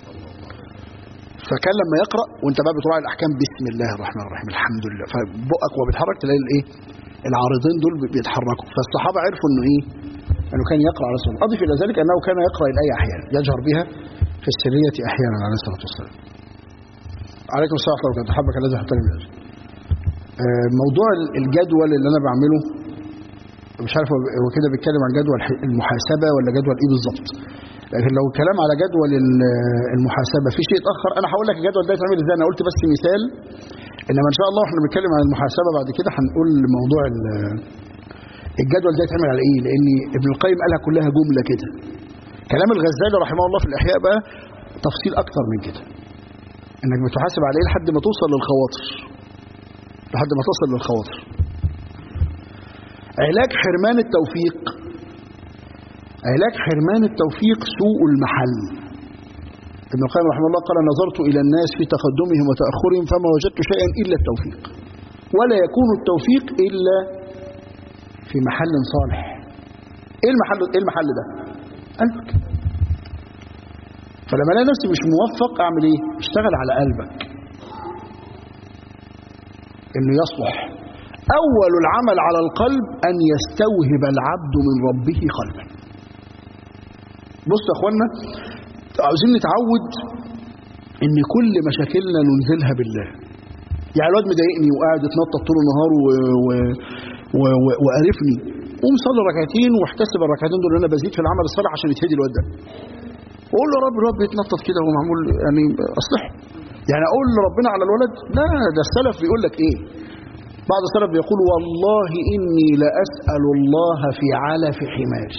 S1: فكان لما يقرا وانت بقى بتراعي الاحكام بسم الله الرحمن الرحيم الحمد لله فبقك وهو بيتحرك تلاقي الايه العارضين دول بيتحركوا فالصحابه عرفوا انه ايه انه كان يقرا عليه الصلاه والسلام اضف الى ذلك انه كان يقرا الايه احيانا يجهر بها في السريه احيانا عليه الصلاه والسلام عليكم السلام ورحمه الله وبركاته حبك الذي حطني من اجل آه، موضوع الجدول اللي انا بعمله مش عارف هو هو كده بيتكلم عن جدول ح- المحاسبه ولا جدول ايه بالظبط لكن لو الكلام على جدول ال- المحاسبه في شيء اتاخر انا هقول لك الجدول ده يتعمل ازاي انا قلت بس مثال انما ان شاء الله واحنا بنتكلم عن المحاسبه بعد كده هنقول موضوع ال- الجدول ده يتعمل على ايه لان ابن القيم قالها كلها جمله كده كلام الغزالي رحمه الله في الاحياء بقى تفصيل اكتر من كده انك بتحاسب عليه لحد ما توصل للخواطر لحد ما تصل للخواطر علاج حرمان التوفيق علاج حرمان التوفيق سوء المحل ابن القيم رحمه الله قال نظرت إلى الناس في تقدمهم وتأخرهم فما وجدت شيئا إلا التوفيق ولا يكون التوفيق إلا في محل صالح إيه المحل, إيه المحل ده قلبك فلما الاقي نفسي مش موفق أعمل إيه اشتغل على قلبك إنه يصلح أول العمل على القلب أن يستوهب العبد من ربه قلبا بصوا يا أخوانا عاوزين نتعود إن كل مشاكلنا ننزلها بالله يعني الواد مضايقني وقاعد يتنطط طول النهار و... و... و... و... وقرفني قوم صلي ركعتين واحتسب الركعتين دول اللي انا بزيد في العمل الصالح عشان يتهدي الواد ده وقول له يا رب الواد بيتنطط كده وهو معمول يعني اصلحه يعني اقول لربنا على الولد لا ده السلف بيقول لك ايه بعض السلف بيقول والله إني لأسأل الله في علف حماري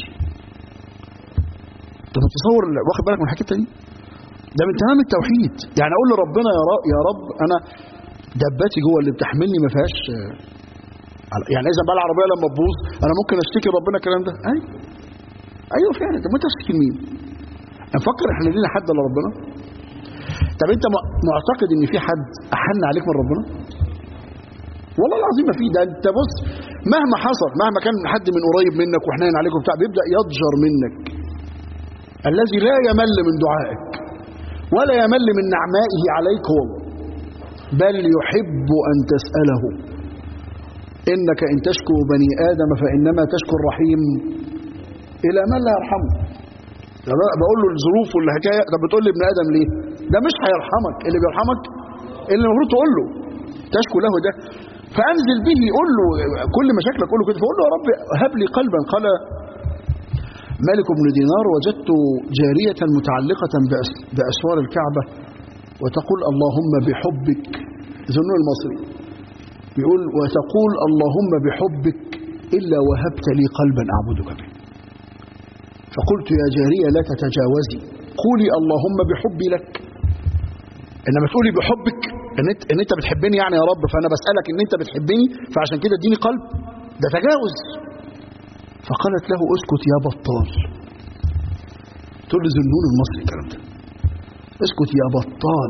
S1: انت متصور واخد بالك من الحكايه دي ده من تمام التوحيد يعني اقول لربنا يا رب يا رب انا دباتي جوه اللي بتحملني ما فيهاش آه، يعني اذا بقى العربيه لما تبوظ انا ممكن اشتكي ربنا الكلام ده ايوه ايوه فعلا طب ما انت تشتكي لمين نفكر احنا لينا حد الا ربنا طب انت م- معتقد ان في حد احن عليك من ربنا والله العظيم ما في ده انت بص مهما حصل مهما كان حد من قريب منك وحنين عليك وبتاع بيبدا يضجر منك الذي لا يمل من دعائك ولا يمل من نعمائه عليك هو بل يحب ان تساله انك ان تشكو بني ادم فانما تشكو الرحيم الى من لا يرحمه لما بقول له الظروف والحكايه طب بتقول لي ابن ادم ليه؟ ده مش هيرحمك اللي بيرحمك اللي المفروض تقول له تشكو له ده فانزل به قول له كل مشاكلك قول له كده فقول له يا رب هب لي قلبا قال مالك بن دينار وجدت جارية متعلقة بأس- بأسوار الكعبة وتقول اللهم بحبك ذنون المصري بيقول وتقول اللهم بحبك إلا وهبت لي قلبا أعبدك به فقلت يا جارية لا تتجاوزي قولي اللهم بحبي لك انما تقولي بحبك ان انت, إن انت بتحبني يعني يا رب فانا بسالك ان انت بتحبني فعشان كده اديني قلب ده تجاوز فقالت له اسكت يا بطال تقول لي ذنون المصري الكلام ده اسكت يا بطال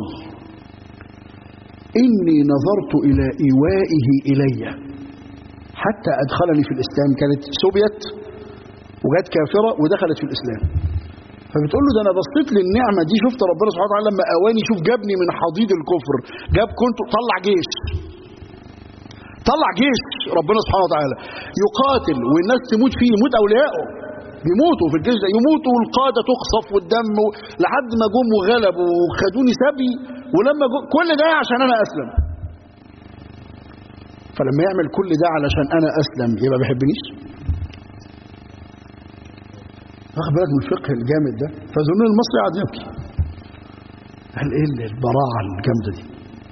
S1: اني نظرت الى ايوائه الي حتى ادخلني في الاسلام كانت سوبيت وجت كافره ودخلت في الاسلام فبتقول له ده انا بصيت للنعمه دي شفت ربنا سبحانه وتعالى لما اواني شوف جابني من حضيض الكفر جاب كنت طلع جيش طلع جيش ربنا سبحانه وتعالى يقاتل والناس تموت فيه يموت اوليائه بيموتوا في الجيش ده يموتوا والقاده تقصف والدم و... لحد ما جم وغلبوا وخدوني سبي ولما جو... كل ده عشان انا اسلم فلما يعمل كل ده علشان انا اسلم يبقى ما بيحبنيش واخد بالك من الفقه الجامد ده فظنون المصري قاعد يبكي قال ايه اللي البراعه الجامده دي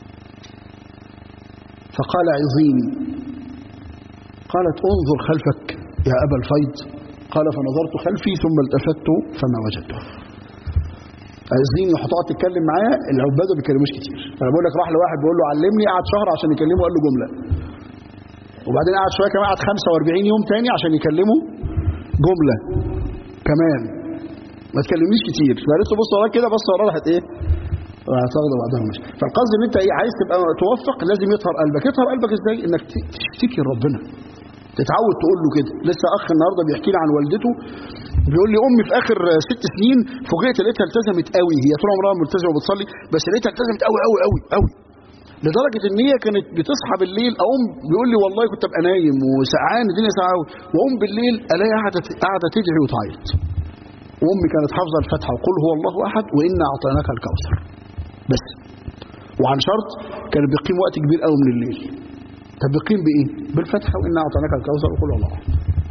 S1: فقال عظيني قالت انظر خلفك يا ابا الفيض قال فنظرت خلفي ثم التفت فما وجدته عايزين هتقعد تتكلم معاه العباد ما بيتكلموش كتير انا بقول لك راح لواحد بيقول له علمني قعد شهر عشان يكلمه قال له جمله وبعدين قعد شويه كمان قعد 45 يوم تاني عشان يكلمه جمله كمان ما تكلمنيش كتير فقالت له بص وراك كده بص وراها راحت ايه راحت واخده بعضها وماشيه فالقصد ان انت ايه عايز تبقى توفق لازم يطهر قلبك يطهر قلبك ازاي انك ت- تشتكي لربنا تتعود تقول له كده لسه اخ النهارده بيحكي لي عن والدته بيقول لي امي في اخر ست سنين فوجئت لقيتها التزمت قوي هي طول عمرها ملتزمه وبتصلي بس لقيتها التزمت قوي قوي قوي قوي لدرجه ان هي كانت بتصحى بالليل اقوم بيقول لي والله كنت ابقى نايم وسقعان الدنيا ساعه قوي واقوم بالليل الاقي قاعده قاعده تدعي وتعيط وامي كانت حافظه الفاتحه وقل هو الله احد وانا اعطيناك الكوثر بس وعن شرط كان بيقيم وقت كبير قوي من الليل طب بيقيم بايه بالفاتحه وانا اعطيناك الكوثر وقل هو الله احد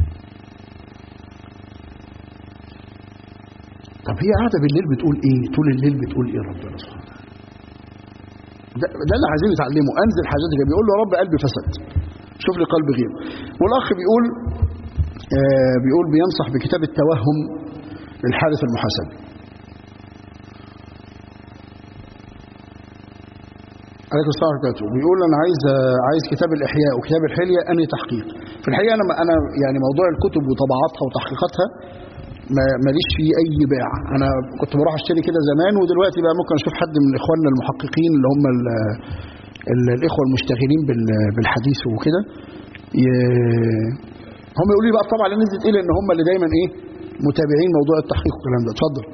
S1: طب هي قاعده بالليل بتقول ايه طول الليل بتقول ايه ربنا سبحانه وتعالى ده, ده اللي عايزين نتعلمه انزل حاجاتك بيقول له يا رب قلبي فسد شوف لي قلب غير والاخ بيقول آه بيقول بينصح بكتاب التوهم للحارث المحاسبي عليكم السلام ورحمه الله بيقول انا عايز عايز كتاب الاحياء وكتاب الحليه انهي تحقيق في الحقيقه انا انا يعني موضوع الكتب وطبعاتها وتحقيقاتها ما- ماليش فيه اي باع انا كنت بروح اشتري كده زمان ودلوقتي بقى ممكن اشوف حد من اخواننا المحققين اللي هم ال ال الاخوه المشتغلين بال- بالحديث وكده ي- هم يقولوا لي بقى طبعا اللي نزلت ايه لان هم اللي دايما ايه متابعين موضوع التحقيق والكلام ده اتفضل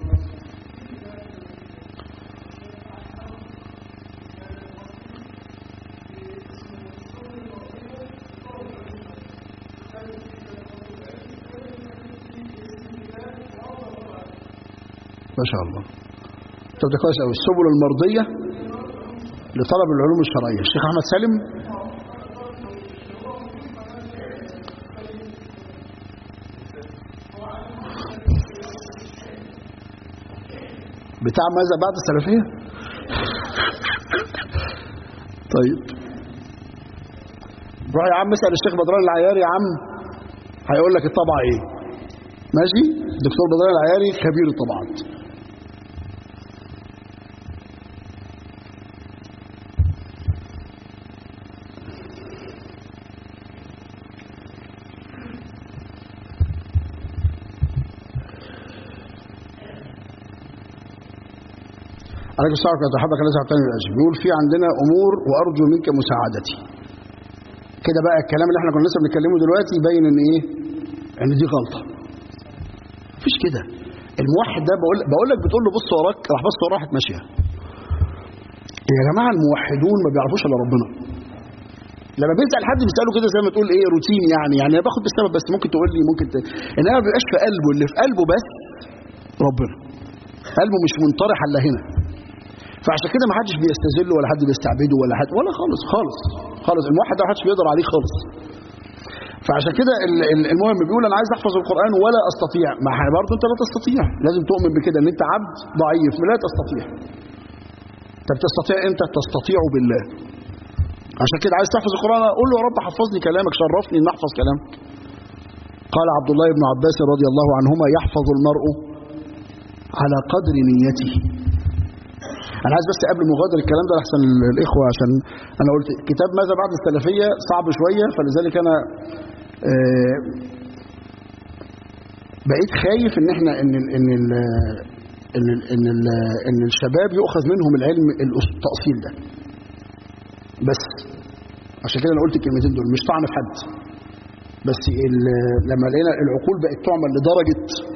S1: ما شاء الله طب ده كويس قوي السبل المرضيه لطلب العلوم الشرعيه الشيخ احمد سالم بتاع ماذا بعد السلفيه طيب روح يا عم اسال الشيخ بدران العياري يا عم هيقول لك الطبعه ايه ماشي الدكتور بدران العياري خبير الطبعات عليكم السلام ورحمة الله حبك الذي أعطاني الأجر بيقول في عندنا أمور وأرجو منك مساعدتي كده بقى الكلام اللي احنا كنا لسه بنتكلمه دلوقتي يبين ان ايه ان دي غلطة مفيش كده الموحد ده بقول بقول لك بتقول له بص وراك راح بص وراه راحت ماشيه يا جماعه الموحدون ما بيعرفوش الا ربنا لما بيسال حد بيساله كده زي ما تقول ايه روتين يعني يعني انا باخد بالسبب بس ممكن تقول لي ممكن ت... انما ما بيبقاش في قلبه اللي في قلبه بس ربنا قلبه مش منطرح الا هنا فعشان كده ما حدش بيستذله ولا حد بيستعبده ولا حد ولا خالص خالص خالص الموحد ده ما حدش بيقدر عليه خالص فعشان كده ال- ال- المهم بيقول انا عايز احفظ القران ولا استطيع ما ح- برضه انت لا تستطيع لازم تؤمن بكده ان انت عبد ضعيف لا تستطيع طب تستطيع امتى تستطيع بالله عشان كده عايز تحفظ القران قول له يا رب حفظني كلامك شرفني ان احفظ كلامك قال عبد الله بن عباس رضي الله عنهما يحفظ المرء على قدر نيته انا عايز بس قبل مغادر الكلام ده احسن الاخوه عشان انا قلت كتاب ماذا بعد السلفيه صعب شويه فلذلك انا آه، بقيت خايف ان احنا ان ال ان ال ان ال ان, ال إن الشباب يؤخذ منهم العلم الأس- التاصيل ده بس عشان كده انا قلت الكلمتين دول مش طعن في حد بس ال- لما لقينا العقول بقت تعمل لدرجه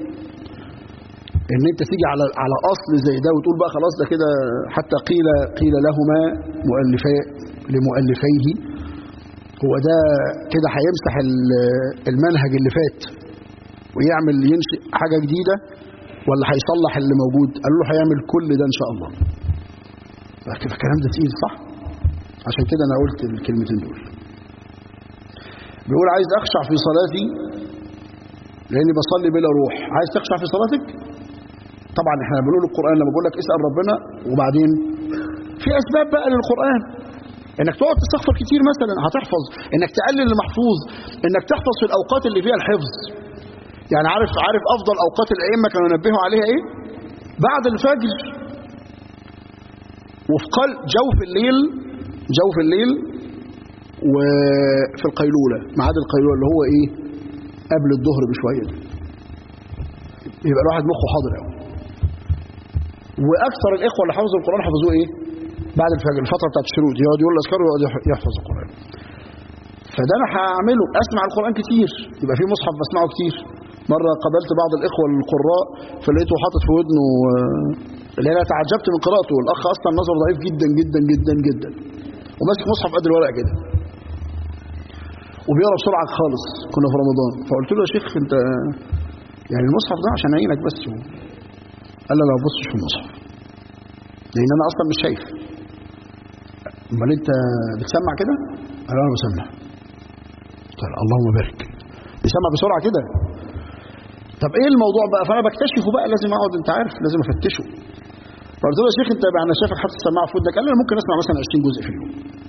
S1: ان انت تيجي على على اصل زي ده وتقول بقى خلاص ده كده حتى قيل قيل لهما مؤلفي لمؤلفيه هو ده كده هيمسح ال- المنهج اللي فات ويعمل ينشئ حاجه جديده ولا هيصلح اللي موجود قالوا له هيعمل كل ده ان شاء الله فكده الكلام ده تقيل صح عشان كده انا قلت الكلمتين دول بيقول عايز اخشع في صلاتي لاني بصلي بلا روح عايز تخشع في صلاتك طبعا احنا بنقول القران لما بقول لك اسال ربنا وبعدين في اسباب بقى للقران انك تقعد تستغفر كتير مثلا هتحفظ انك تقلل المحفوظ انك تحفظ في الاوقات اللي فيها الحفظ يعني عارف عارف افضل اوقات الائمه كانوا ينبهوا عليها ايه بعد الفجر وفي قل جوف الليل جوف الليل وفي القيلوله ميعاد القيلوله اللي هو ايه قبل الظهر بشويه ده. يبقى الواحد مخه حاضر قوي واكثر الاخوه اللي حفظوا القران حفظوه ايه بعد الفجر الفتره بتاعت الشروق يقعد يقول الاذكار ويقعد يح- يحفظ القران فده انا هعمله اسمع القران كتير يبقى في مصحف بسمعه كتير مره قابلت بعض الاخوه القراء فلقيته حاطط في ودنه آه، اللي انا تعجبت من قراءته الاخ اصلا نظره ضعيف جدا جدا جدا جدا وماسك مصحف قد الورق كده وبيقرا بسرعه خالص كنا في رمضان فقلت له يا شيخ انت يعني المصحف ده عشان عينك بس قال لي لا بصش في المصحف لان انا اصلا مش شايف امال انت بتسمع كده قال انا بسمع قال اللهم بارك بيسمع بسرعه كده طب ايه الموضوع بقى فانا بكتشفه بقى لازم اقعد انت عارف لازم افتشه فقلت له يا شيخ انت بقى انا شايفك حاطط السماعه في ودنك قال لي انا ممكن اسمع مثلا 20 جزء في اليوم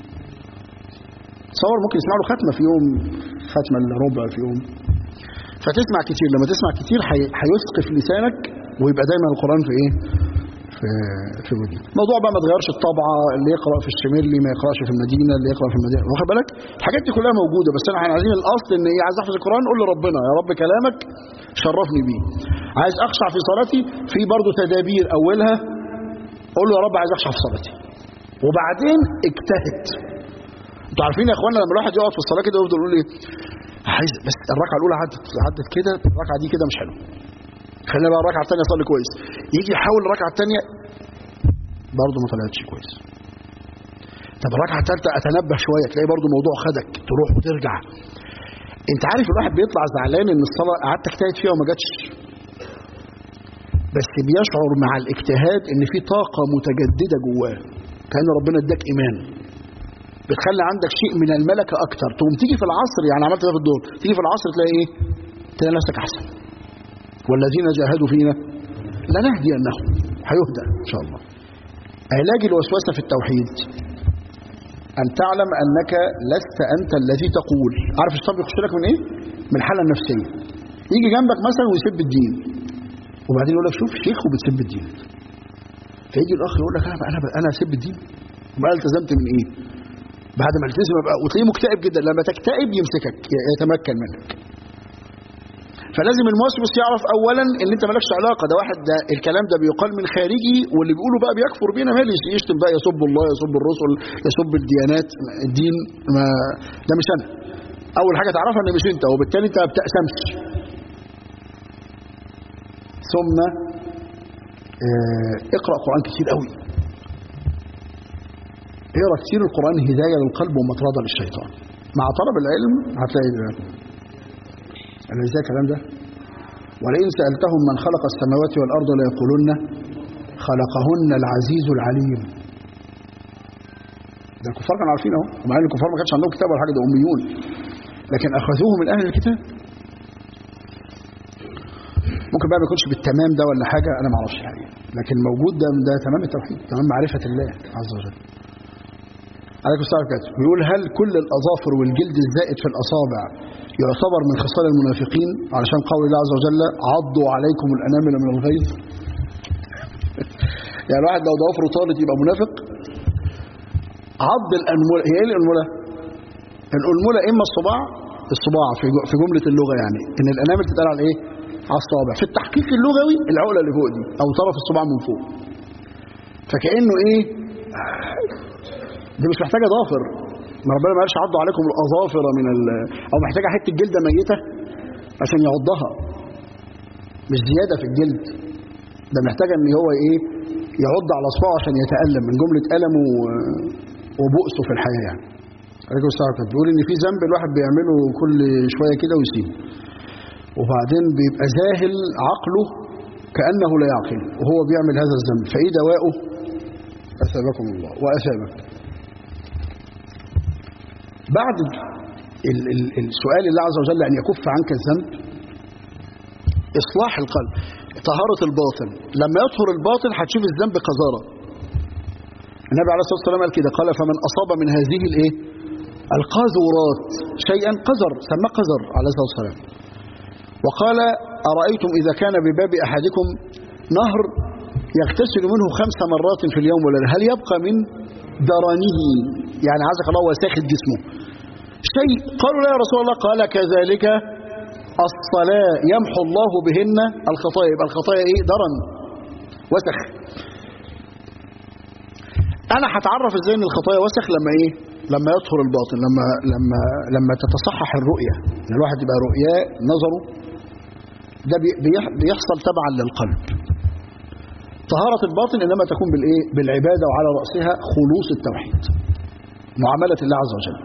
S1: تصور ممكن يسمع له ختمه في يوم ختمه الا ربع في يوم فتسمع كتير لما تسمع كتير هي- هيثقف لسانك ويبقى دايما القران في ايه في في ودنك موضوع بقى ما تغيرش الطبعه اللي يقرا في الشميرلي ما يقراش في المدينه اللي يقرا في المدينه واخد بالك الحاجات دي كلها موجوده بس احنا عايزين الاصل ان ايه عايز احفظ القران قول لربنا يا رب كلامك شرفني بيه عايز اخشع في صلاتي في برضه تدابير اولها قول له يا رب عايز اخشع في صلاتي وبعدين اجتهد انتوا عارفين يا اخوانا لما الواحد يقعد في الصلاه كده ويفضل يقول ايه عايز بس الركعه الاولى عدت عدت كده الركعه دي كده مش حلوه خلينا بقى الركعه الثانيه اصلي كويس يجي يحاول الركعه الثانيه برضه ما طلعتش كويس طب الركعه الثالثه اتنبه شويه تلاقي برضه الموضوع خدك تروح وترجع انت عارف الواحد بيطلع زعلان ان الصلاه قعدت اجتهد فيها وما جاتش بس بيشعر مع الاجتهاد ان في طاقه متجدده جواه كان ربنا اداك ايمان بتخلي عندك شيء من الملكه اكتر تقوم تيجي في العصر يعني عملت ده في الدور تيجي في العصر تلاقي ايه تلاقي نفسك احسن والذين جاهدوا فينا لنهدينهم هيهدى ان شاء الله علاج الوسوسه في التوحيد ان تعلم انك لست انت الذي تقول عارف الشيطان بيخش لك من ايه من الحاله النفسيه يجي جنبك مثلا ويسب الدين وبعدين يقول لك شوف شيخ وبتسب الدين فيجي الاخ يقول لك انا انا انا اسب الدين ما التزمت من ايه بعد ما التزم بقى وتلاقيه مكتئب جدا لما تكتئب يمسكك يتمكن منك فلازم الموسوس يعرف اولا ان انت مالكش علاقه ده واحد ده الكلام ده بيقال من خارجي واللي بيقوله بقى بيكفر بينا مالي يشتم بقى يسب الله يسب الرسل يسب الديانات الدين ما ده مش انا اول حاجه تعرفها ان مش انت وبالتالي انت ما بتقسمش ثم اه اقرا قران كتير قوي اقرا كتير القران هدايه للقلب ومطرده للشيطان مع طلب العلم هتلاقي ده انا ازاي الكلام ده ولئن سالتهم من خلق السماوات والارض ليقولن خلقهن العزيز العليم ده الكفار كانوا عارفين اهو ومع ان الكفار ما كانش عندهم كتاب ولا حاجه ده اميون لكن اخذوه من اهل الكتاب ممكن بقى ما يكونش بالتمام ده ولا حاجه انا ما اعرفش الحقيقه لكن موجود ده ده تمام التوحيد تمام معرفه الله عز وجل عليكم السلام عليكم بيقول هل كل الاظافر والجلد الزائد في الاصابع يعتبر من خصال المنافقين علشان قول الله عز وجل عضوا عليكم الانامل من الغيظ يعني الواحد لو ضوافره طالت يبقى منافق عض الانمله هي ايه الانمله الانمله اما الصباع الصباع في جو- في جمله اللغه يعني ان الانامل تتقال على ايه على الصابع في التحقيق اللغوي العقله اللي فوق دي او طرف الصباع من فوق فكانه ايه دي مش محتاجه ضافر ما ربنا ما قالش عضوا عليكم الاظافر من ال... او محتاجه حته جلده ميته عشان يعضها مش زياده في الجلد ده محتاجه ان هو ايه يعض على اصبعه عشان يتالم من جمله المه و- وبؤسه في الحياه يعني عليكم السلام عليكم. بيقول ان في ذنب الواحد بيعمله كل شويه كده ويسيبه وبعدين بيبقى ذاهل عقله كانه لا يعقل وهو بيعمل هذا الذنب فايه دواؤه اثابكم الله واثابك بعد ال ال السؤال الله عز وجل أن يكف عنك الذنب إصلاح القلب طهارة الباطن لما يطهر الباطن هتشوف الذنب قذارة النبي عليه الصلاة والسلام قال كده قال فمن أصاب من هذه الإيه القاذورات شيئا قذر سماه قذر عليه الصلاة والسلام وقال أرأيتم إذا كان بباب أحدكم نهر يغتسل منه خمس مرات في اليوم والليلة هل يبقى من درنه يعني عزك الله وساخد جسمه شيء قالوا لا يا رسول الله قال كذلك الصلاة يمحو الله بهن الخطايا يبقى الخطايا ايه درن وسخ انا هتعرف ازاي ان الخطايا وسخ لما ايه لما يطهر الباطن لما لما لما تتصحح الرؤيه يعني الواحد يبقى رؤياه نظره ده بي- بيح- بيحصل تبعا للقلب طهارة الباطن إنما تكون بالإيه؟ بالعبادة وعلى رأسها خلوص التوحيد معاملة الله عز وجل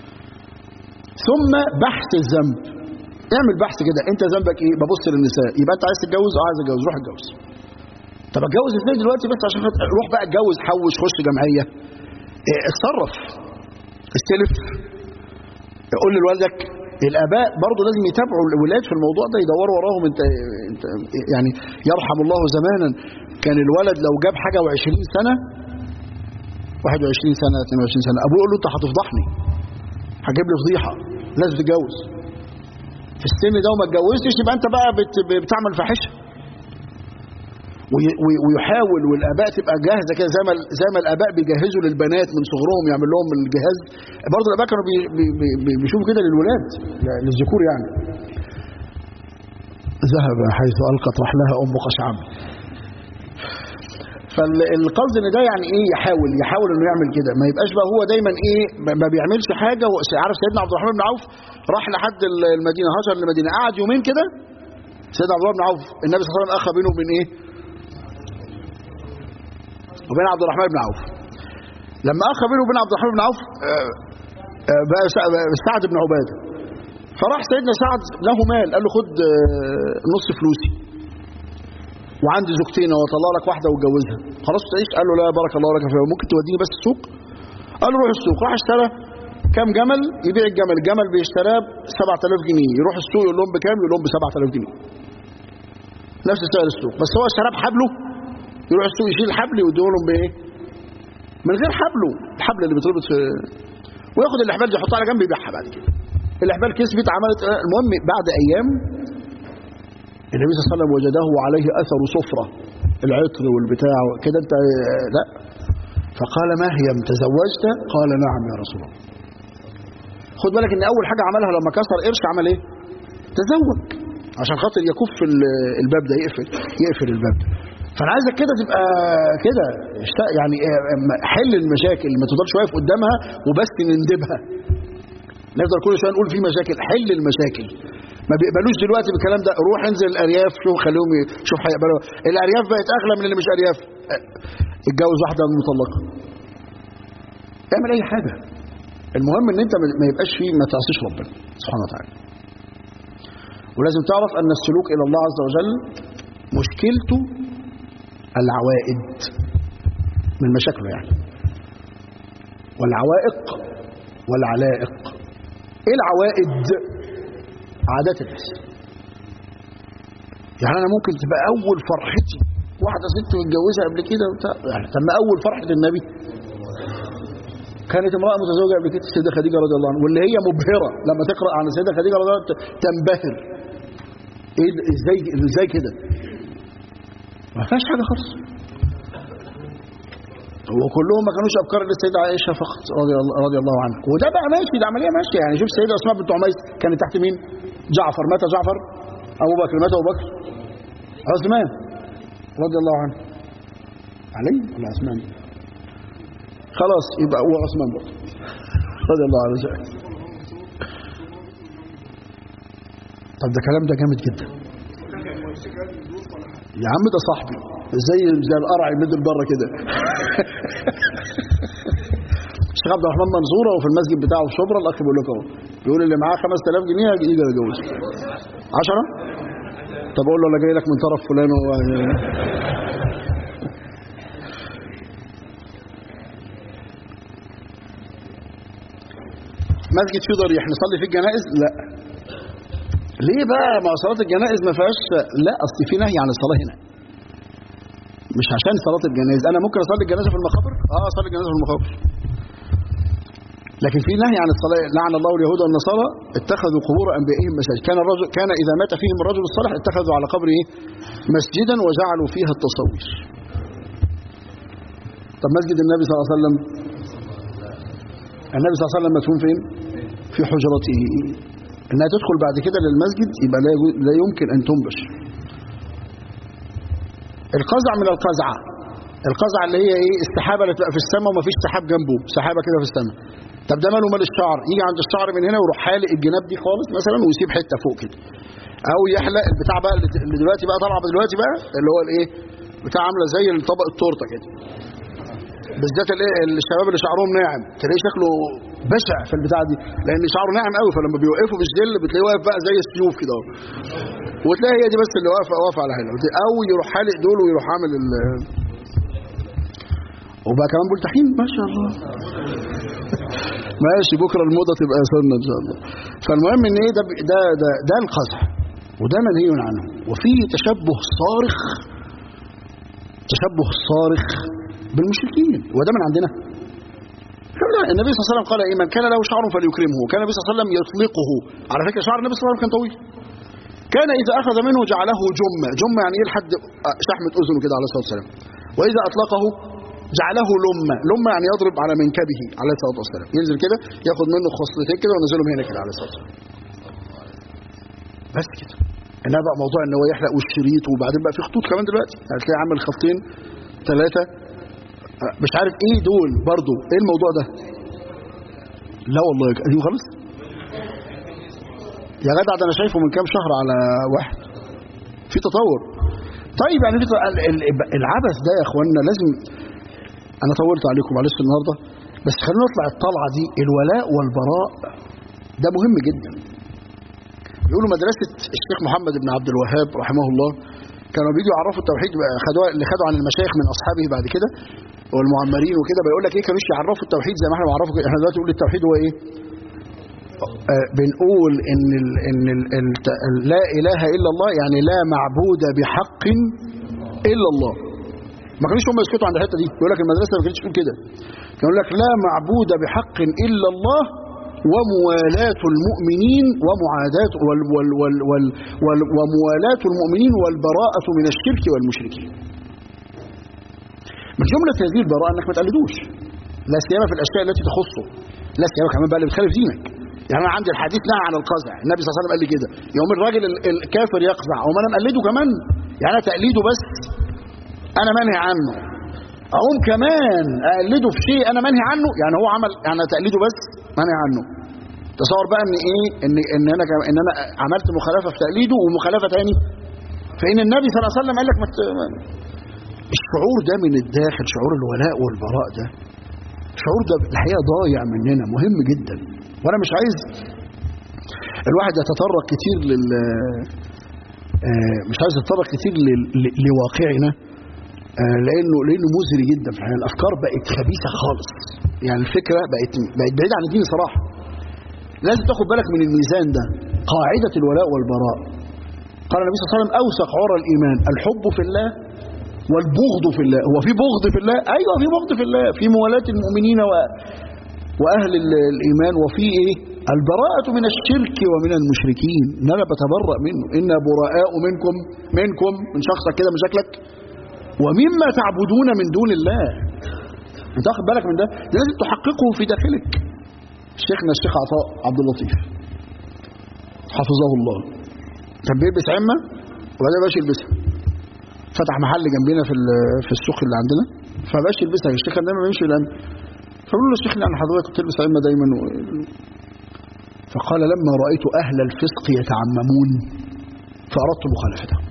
S1: ثم بحث الذنب اعمل بحث كده انت ذنبك ايه ببص للنساء يبقى انت عايز تتجوز اه عايز اتجوز روح اتجوز طب اتجوز ازاي دلوقتي بس عشان خاطر روح بقى اتجوز حوش خش جمعيه اه، اتصرف استلف قول لوالدك الاباء برضه لازم يتابعوا الولاد في الموضوع ده يدوروا وراهم انت, انت يعني يرحم الله زمانا كان الولد لو جاب حاجه و20 سنه 21 سنه 22 سنه ابوه يقول له انت هتفضحني هجيب لي فضيحه لازم تتجوز في السن ده وما اتجوزتش يبقى انت بقى بت بتعمل فاحشه وي- وي- ويحاول والاباء تبقى جاهزه كده زي ما زي ما الاباء بيجهزوا للبنات من صغرهم يعمل لهم الجهاز برضه الاباء كانوا بي بي بي بيشوفوا كده للولاد للذكور يعني ذهب حيث القت رحلها ام قشعم فالقصد ان ده يعني ايه يحاول يحاول انه يعمل كده ما يبقاش بقى هو دايما ايه ما- ما بيعملش حاجه هو عارف سيدنا عبد الرحمن بن عوف راح لحد ال- المدينه هاجر للمدينه قعد يومين كده سيدنا عبد الرحمن بن عوف النبي صلى الله عليه وسلم اخى بينه وبين ايه وبين عبد الرحمن بن عوف لما اخى بينه وبين عبد الرحمن بن عوف آه، آه، بقى سع- بقى سعد بن عباده فراح سيدنا سعد له مال قال له خد آه، نص فلوسي وعندي زوجتين واطلع لك واحده واتجوزها خلاص تعيش قال له لا بارك الله لك فيها ممكن توديني بس السوق قال له روح السوق راح اشترى كام جمل يبيع الجمل الجمل بيشتراه ب 7000 جنيه يروح السوق يقول لهم بكام يقول لهم ب 7000 جنيه نفس سعر السوق بس هو اشتراه بحبله يروح السوق يشيل الحبل ويديه لهم بايه من غير حبله الحبل اللي بيتربط في وياخد الاحبال دي يحطها على جنب يبيعها بعد كده الاحبال كسبت عملت المهم بعد ايام النبي صلى الله عليه وسلم وجده عليه اثر صفره العطر والبتاع كده انت لا فقال ما هي تزوجت قال نعم يا رسول الله خد بالك ان اول حاجه عملها لما كسر قرش عمل ايه تزوج عشان خاطر يكف ال- الباب ده يقفل يقفل الباب ده فانا عايزك كده تبقى كده اشت- يعني اه، حل المشاكل ما تفضلش واقف قدامها وبس نندبها نفضل كل شويه نقول في مشاكل حل المشاكل ما بيقبلوش دلوقتي بالكلام ده روح انزل الارياف شوف خليهم ي- شوف هيقبلوا الارياف بقت اغلى من اللي مش ارياف اه، اتجوز واحده مطلقه اعمل اي حاجه المهم ان انت ما يبقاش فيه ما تعصيش ربنا سبحانه وتعالى ولازم تعرف ان السلوك الى الله عز وجل مشكلته العوائد من مشاكله يعني والعوائق والعلائق ايه العوائد عادات الناس يعني انا ممكن تبقى اول فرحتي واحده ست متجوزه قبل كده وبتاع يعني طب ما اول فرحه النبي كانت امراه متزوجه قبل كده السيده خديجه رضي الله عنها واللي هي مبهره لما تقرا عن السيده خديجه رضي الله عنها تنبهر ايه ده- ازاي ازاي كده ما فيهاش حاجه خالص وكلهم ما كانوش افكار للسيده عائشه فقط رضي الله رضي الله عنها وده بقى ماشي ده عمليه ماشيه يعني شوف السيده اسماء بنت عميس كانت تحت مين؟ جعفر متى جعفر؟ ابو بكر متى ابو بكر؟ عثمان رضي الله عنه علي ولا عثمان؟ خلاص يبقى هو عثمان برضه رضي الله عنه طب ده كلام ده جامد جدا يا عم ده صاحبي زي زي القرع يمد بره كده الشيخ عبد الرحمن منصوره وفي المسجد بتاعه في شبرا الاخ بيقول لك اهو بيقول اللي معاه 5000 جنيه يجي يتجوز 10 طب اقول له انا جاي لك من طرف فلان و... مسجد فيه ضريح نصلي فيه الجنائز لا ليه بقى ما صلاه الجنائز ما فيهاش لا اصل في نهي عن الصلاه هنا مش عشان صلاه الجنائز انا ممكن اصلي الجنازه في المقابر اه اصلي الجنازه في المقابر لكن في نهي عن الصلاه لعن الله اليهود والنصارى اتخذوا قبور انبيائهم مساجد كان الرجل كان اذا مات فيهم الرجل الصالح اتخذوا على قبره مسجدا وجعلوا فيها التصوير طب مسجد النبي صلى الله عليه وسلم النبي صلى الله عليه وسلم مدفون فين في حجرته انها تدخل بعد كده للمسجد يبقى لا يجو- لا يمكن ان تنبش القزع من القزعه القزع اللي هي ايه السحابه اللي تبقى في السماء ومفيش سحاب جنبه سحابه كده في السماء طب ده ماله مال الشعر يجي عند الشعر من هنا ويروح حالق الجناب دي خالص مثلا ويسيب حته فوق كده او يحلق البتاع بقى اللي دلوقتي بقى طالعه دلوقتي بقى اللي هو الايه بتاع عامله زي طبق التورته كده بالذات الايه الشباب اللي شعرهم ناعم تلاقيه شكله بشع في البتاع دي لان شعره ناعم قوي فلما بيوقفوا في الجل بتلاقيه واقف بقى زي السيوف كده اهو وتلاقي هي دي بس اللي واقفه واقفه على هنا او يروح حالق دول ويروح عامل ال وبقى كمان بلتحين ما شاء الله ماشي بكره الموضه تبقى سنه ان شاء الله فالمهم ان ايه ده ده ده, ده القزح وده منهي عنه وفي تشبه صارخ تشبه صارخ بالمشركين وده من عندنا لا النبي صلى الله عليه وسلم قال ايه من كان له شعر فليكرمه كان النبي صلى الله عليه وسلم يطلقه على فكره شعر النبي صلى الله عليه وسلم كان طويل كان اذا اخذ منه جعله جمه جمه يعني ايه لحد شحمه اذنه كده عليه الصلاه والسلام واذا اطلقه جعله لمه لمه يعني يضرب على منكبه عليه الصلاه والسلام ينزل كده ياخد منه خصلتين كده وينزلهم هنا كده عليه الصلاه والسلام بس كده انما بقى موضوع ان هو يحلق والشريط وبعدين بقى في خطوط كمان دلوقتي هتلاقي عامل خطين ثلاثه مش عارف ايه دول برضو ايه الموضوع ده لا والله قديم خالص يا جدع ده انا شايفه من كام شهر على واحد في تطور طيب يعني في العبث ده يا اخوانا لازم انا طولت عليكم معلش النهارده بس خلينا نطلع الطلعه دي الولاء والبراء ده مهم جدا يقولوا مدرسه الشيخ محمد بن عبد الوهاب رحمه الله كانوا بيجوا يعرفوا التوحيد خدوها اللي خدوا عن المشايخ من اصحابه بعد كده والمعمرين وكده بيقول لك ايه كانوش يعرفوا التوحيد زي ما احنا بنعرفه احنا دلوقتي بنقول التوحيد هو ايه آه بنقول ان ال ان ال ال لا اله الا الله يعني لا معبود بحق الا الله ما كانوش هم يسكتوا عند الحته دي يقول لك المدرسه ما كانتش تقول كده كان يقول لك لا معبود بحق الا الله وموالاة المؤمنين ومعاداة وال وال وال وال وال وموالاة المؤمنين والبراءة من الشرك والمشركين. من جملة هذه البراءة انك ما تقلدوش. لا سيما في الاشياء التي تخصه. لا سيما كمان بقى اللي بتخالف دينك. يعني انا عندي الحديث نهى عن القزع، النبي صلى الله عليه وسلم قال لي كده، يوم الراجل الكافر يقزع، وما انا مقلده كمان. يعني انا تقليده بس انا منهي عنه. اقوم كمان اقلده في شيء انا منهي عنه يعني هو عمل يعني تقليده بس منهي عنه تصور بقى ان ايه ان ان انا ان انا عملت مخالفه في تقليده ومخالفه تاني فان النبي صلى الله عليه وسلم قال لك مت... الشعور ده من الداخل شعور الولاء والبراء ده الشعور ده الحقيقه ضايع مننا مهم جدا وانا مش عايز الواحد يتطرق كتير لل مش عايز يتطرق كتير لواقعنا لانه لانه مزري جدا في الحقيقه الافكار بقت خبيثه خالص يعني الفكره بقت بقت بعيده عن الدين صراحه لازم تاخد بالك من الميزان ده قاعده الولاء والبراء قال النبي صلى الله عليه وسلم اوثق عرى الايمان الحب في الله والبغض في الله هو في بغض في الله ايوه في بغض في الله في موالاه المؤمنين و... واهل الايمان وفي ايه البراءة من الشرك ومن المشركين ان انا بتبرأ منه ان براء منكم منكم من شخصك كده من شكلك ومما تعبدون من دون الله انت واخد بالك من ده ده لازم تحققه في داخلك شيخنا الشيخ عطاء عبد اللطيف حفظه الله كان بيلبس عمه وبعدين بقاش يلبسها فتح محل جنبنا في في السوق اللي عندنا فبقاش يلبسها الشيخ كان دايما بيمشي بالعمه فقالوا له الشيخ يعني حضرتك كنت تلبس عمه دايما و... فقال لما رايت اهل الفسق يتعممون فاردت مخالفتهم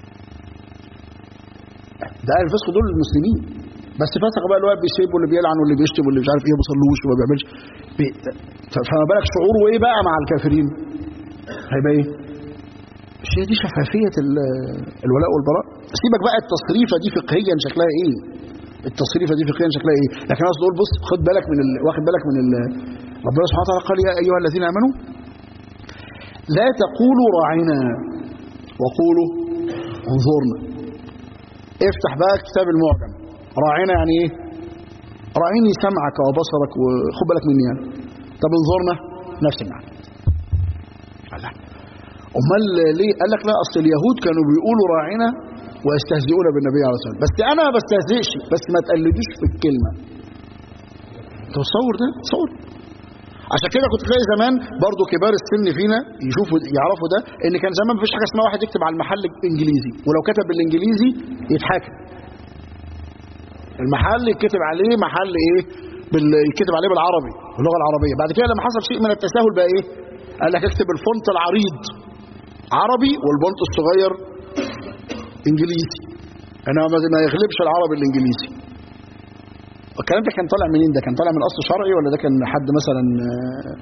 S1: ده اهل الفسق دول المسلمين بس فسق بقى اللي هو بيسيب واللي بيلعن واللي بيشتم واللي مش عارف ايه ما بيصلوش وما بيعملش بي... فما بالك شعوره ايه بقى مع الكافرين هيبقى ايه الشيء دي شفافيه الولاء والبراء سيبك بقى التصريفه دي فقهيا شكلها ايه التصريفه دي فقهيا شكلها ايه لكن انا اقول بص خد بالك من ال... واخد بالك من ال... ربنا سبحانه وتعالى قال يا ايها الذين امنوا لا تقولوا راعنا وقولوا انظرنا افتح بقى كتاب المعجم راعنا يعني ايه راعيني سمعك وبصرك وخد بالك مني يعني طب انظرنا نفس المعنى الله امال ليه قال لك لا اصل اليهود كانوا بيقولوا راعنا ويستهزئون بالنبي عليه الصلاه والسلام بس انا ما بستهزئش بس ما تقلدوش في الكلمه تصور ده تصور عشان كده كنت تلاقي زمان برضو كبار السن فينا يشوفوا يعرفوا ده ان كان زمان مفيش حاجه اسمها واحد يكتب على المحل انجليزي ولو كتب بالانجليزي يتحاكم المحل يتكتب عليه محل ايه بال... يتكتب عليه بالعربي باللغه العربيه بعد كده لما حصل شيء من التساهل بقى ايه قال لك اكتب الفونت العريض عربي والفونت الصغير انجليزي انا ما ما يغلبش العربي الانجليزي الكلام ده كان طالع منين ده كان طالع من اصل شرعي ولا ده كان حد مثلا آه،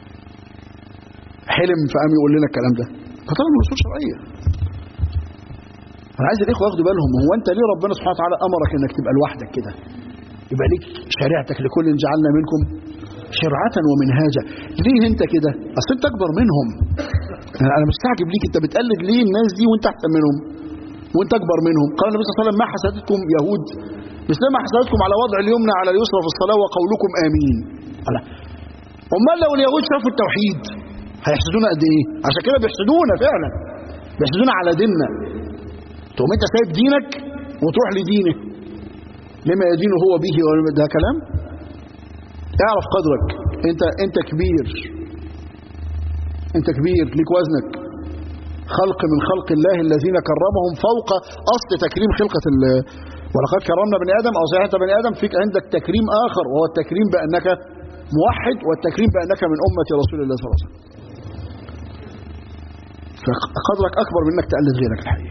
S1: حلم فقام يقول لنا الكلام ده كان طالع من اصول شرعيه انا عايز الاخوه ياخدوا بالهم هو انت ليه ربنا سبحانه وتعالى امرك انك تبقى لوحدك كده يبقى ليك شريعتك لكل جعلنا منكم شرعة ومنهاجا ليه انت كده اصل انت اكبر منهم انا أنا مستعجب ليك انت بتقلد ليه الناس دي وانت احسن منهم وانت اكبر منهم قال النبي صلى الله عليه وسلم ما حسدتكم يهود مثلما حسدتكم على وضع اليمنى على اليسرى في الصلاه وقولكم امين قال امال لو اليهود شافوا التوحيد هيحسدونا قد ايه عشان كده بيحسدونا فعلا بيحسدونا على ديننا تقوم انت سايب دينك وتروح لدينه لما يدين هو به ده كلام اعرف قدرك انت انت كبير انت كبير ليك وزنك خلق من خلق الله الذين كرمهم فوق اصل تكريم خلقه ال ولقد كرمنا بني ادم او صحيح انت بني ادم فيك عندك تكريم اخر وهو التكريم بانك موحد والتكريم بانك من امه رسول الله صلى الله عليه وسلم فقدرك اكبر من انك تقلد غيرك الحقيقه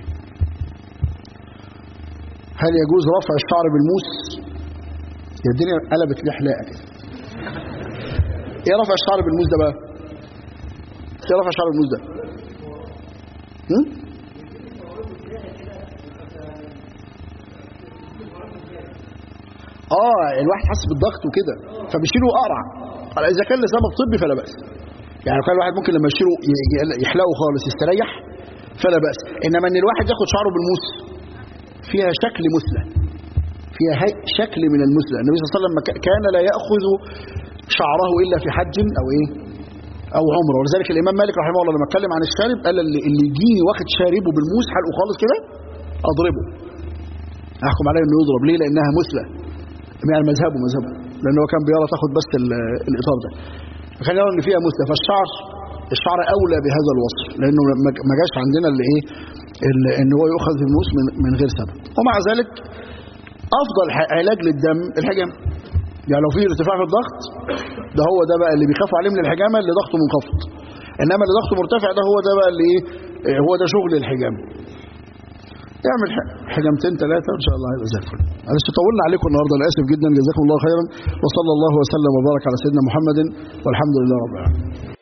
S1: هل يجوز رفع الشعر بالموس يا الدنيا قلبت لي حلاقه كده ايه رفع الشعر بالموس ده بقى ايه رفع الشعر بالموس ده هم؟ اه الواحد حاسس بالضغط وكده فبيشيله اقرع قال اذا كان لسبب طبي فلا باس يعني كان الواحد ممكن لما يشيله ي- ي- يحلقه خالص يستريح فلا باس انما ان الواحد ياخد شعره بالموس فيها شكل مثلى فيها هي- شكل من المثلى النبي صلى الله عليه وسلم ك- كان لا ياخذ شعره الا في حج او ايه او عمره ولذلك الامام مالك رحمه الله لما اتكلم عن الشارب قال اللي, اللي يجيني واخد شاربه بالموس حلقه خالص كده اضربه احكم عليه انه يضرب ليه لانها مثلى يعني مذهبه مذهبه لان هو كان بيرى تاخد بس ال- الاطار ده فكان يرى ان فيها مثلى فالشعر الشعر اولى بهذا الوصف لانه ما- ما جاش عندنا اللي ايه اللي ان هو يؤخذ بالموس من, من غير سبب ومع ذلك افضل ح- علاج للدم الحجام يعني لو في ارتفاع في الضغط ده هو ده بقى اللي بيخافوا عليه من الحجامه اللي ضغطه منخفض انما اللي ضغطه مرتفع ده هو ده بقى اللي ايه إيه هو ده شغل الحجامه اعمل ح- حجامتين ثلاثه ان شاء الله هيبقى زي الفل معلش طولنا عليكم النهارده انا اسف جدا جزاكم الله خيرا وصلى الله وسلم وبارك على سيدنا محمد والحمد لله رب العالمين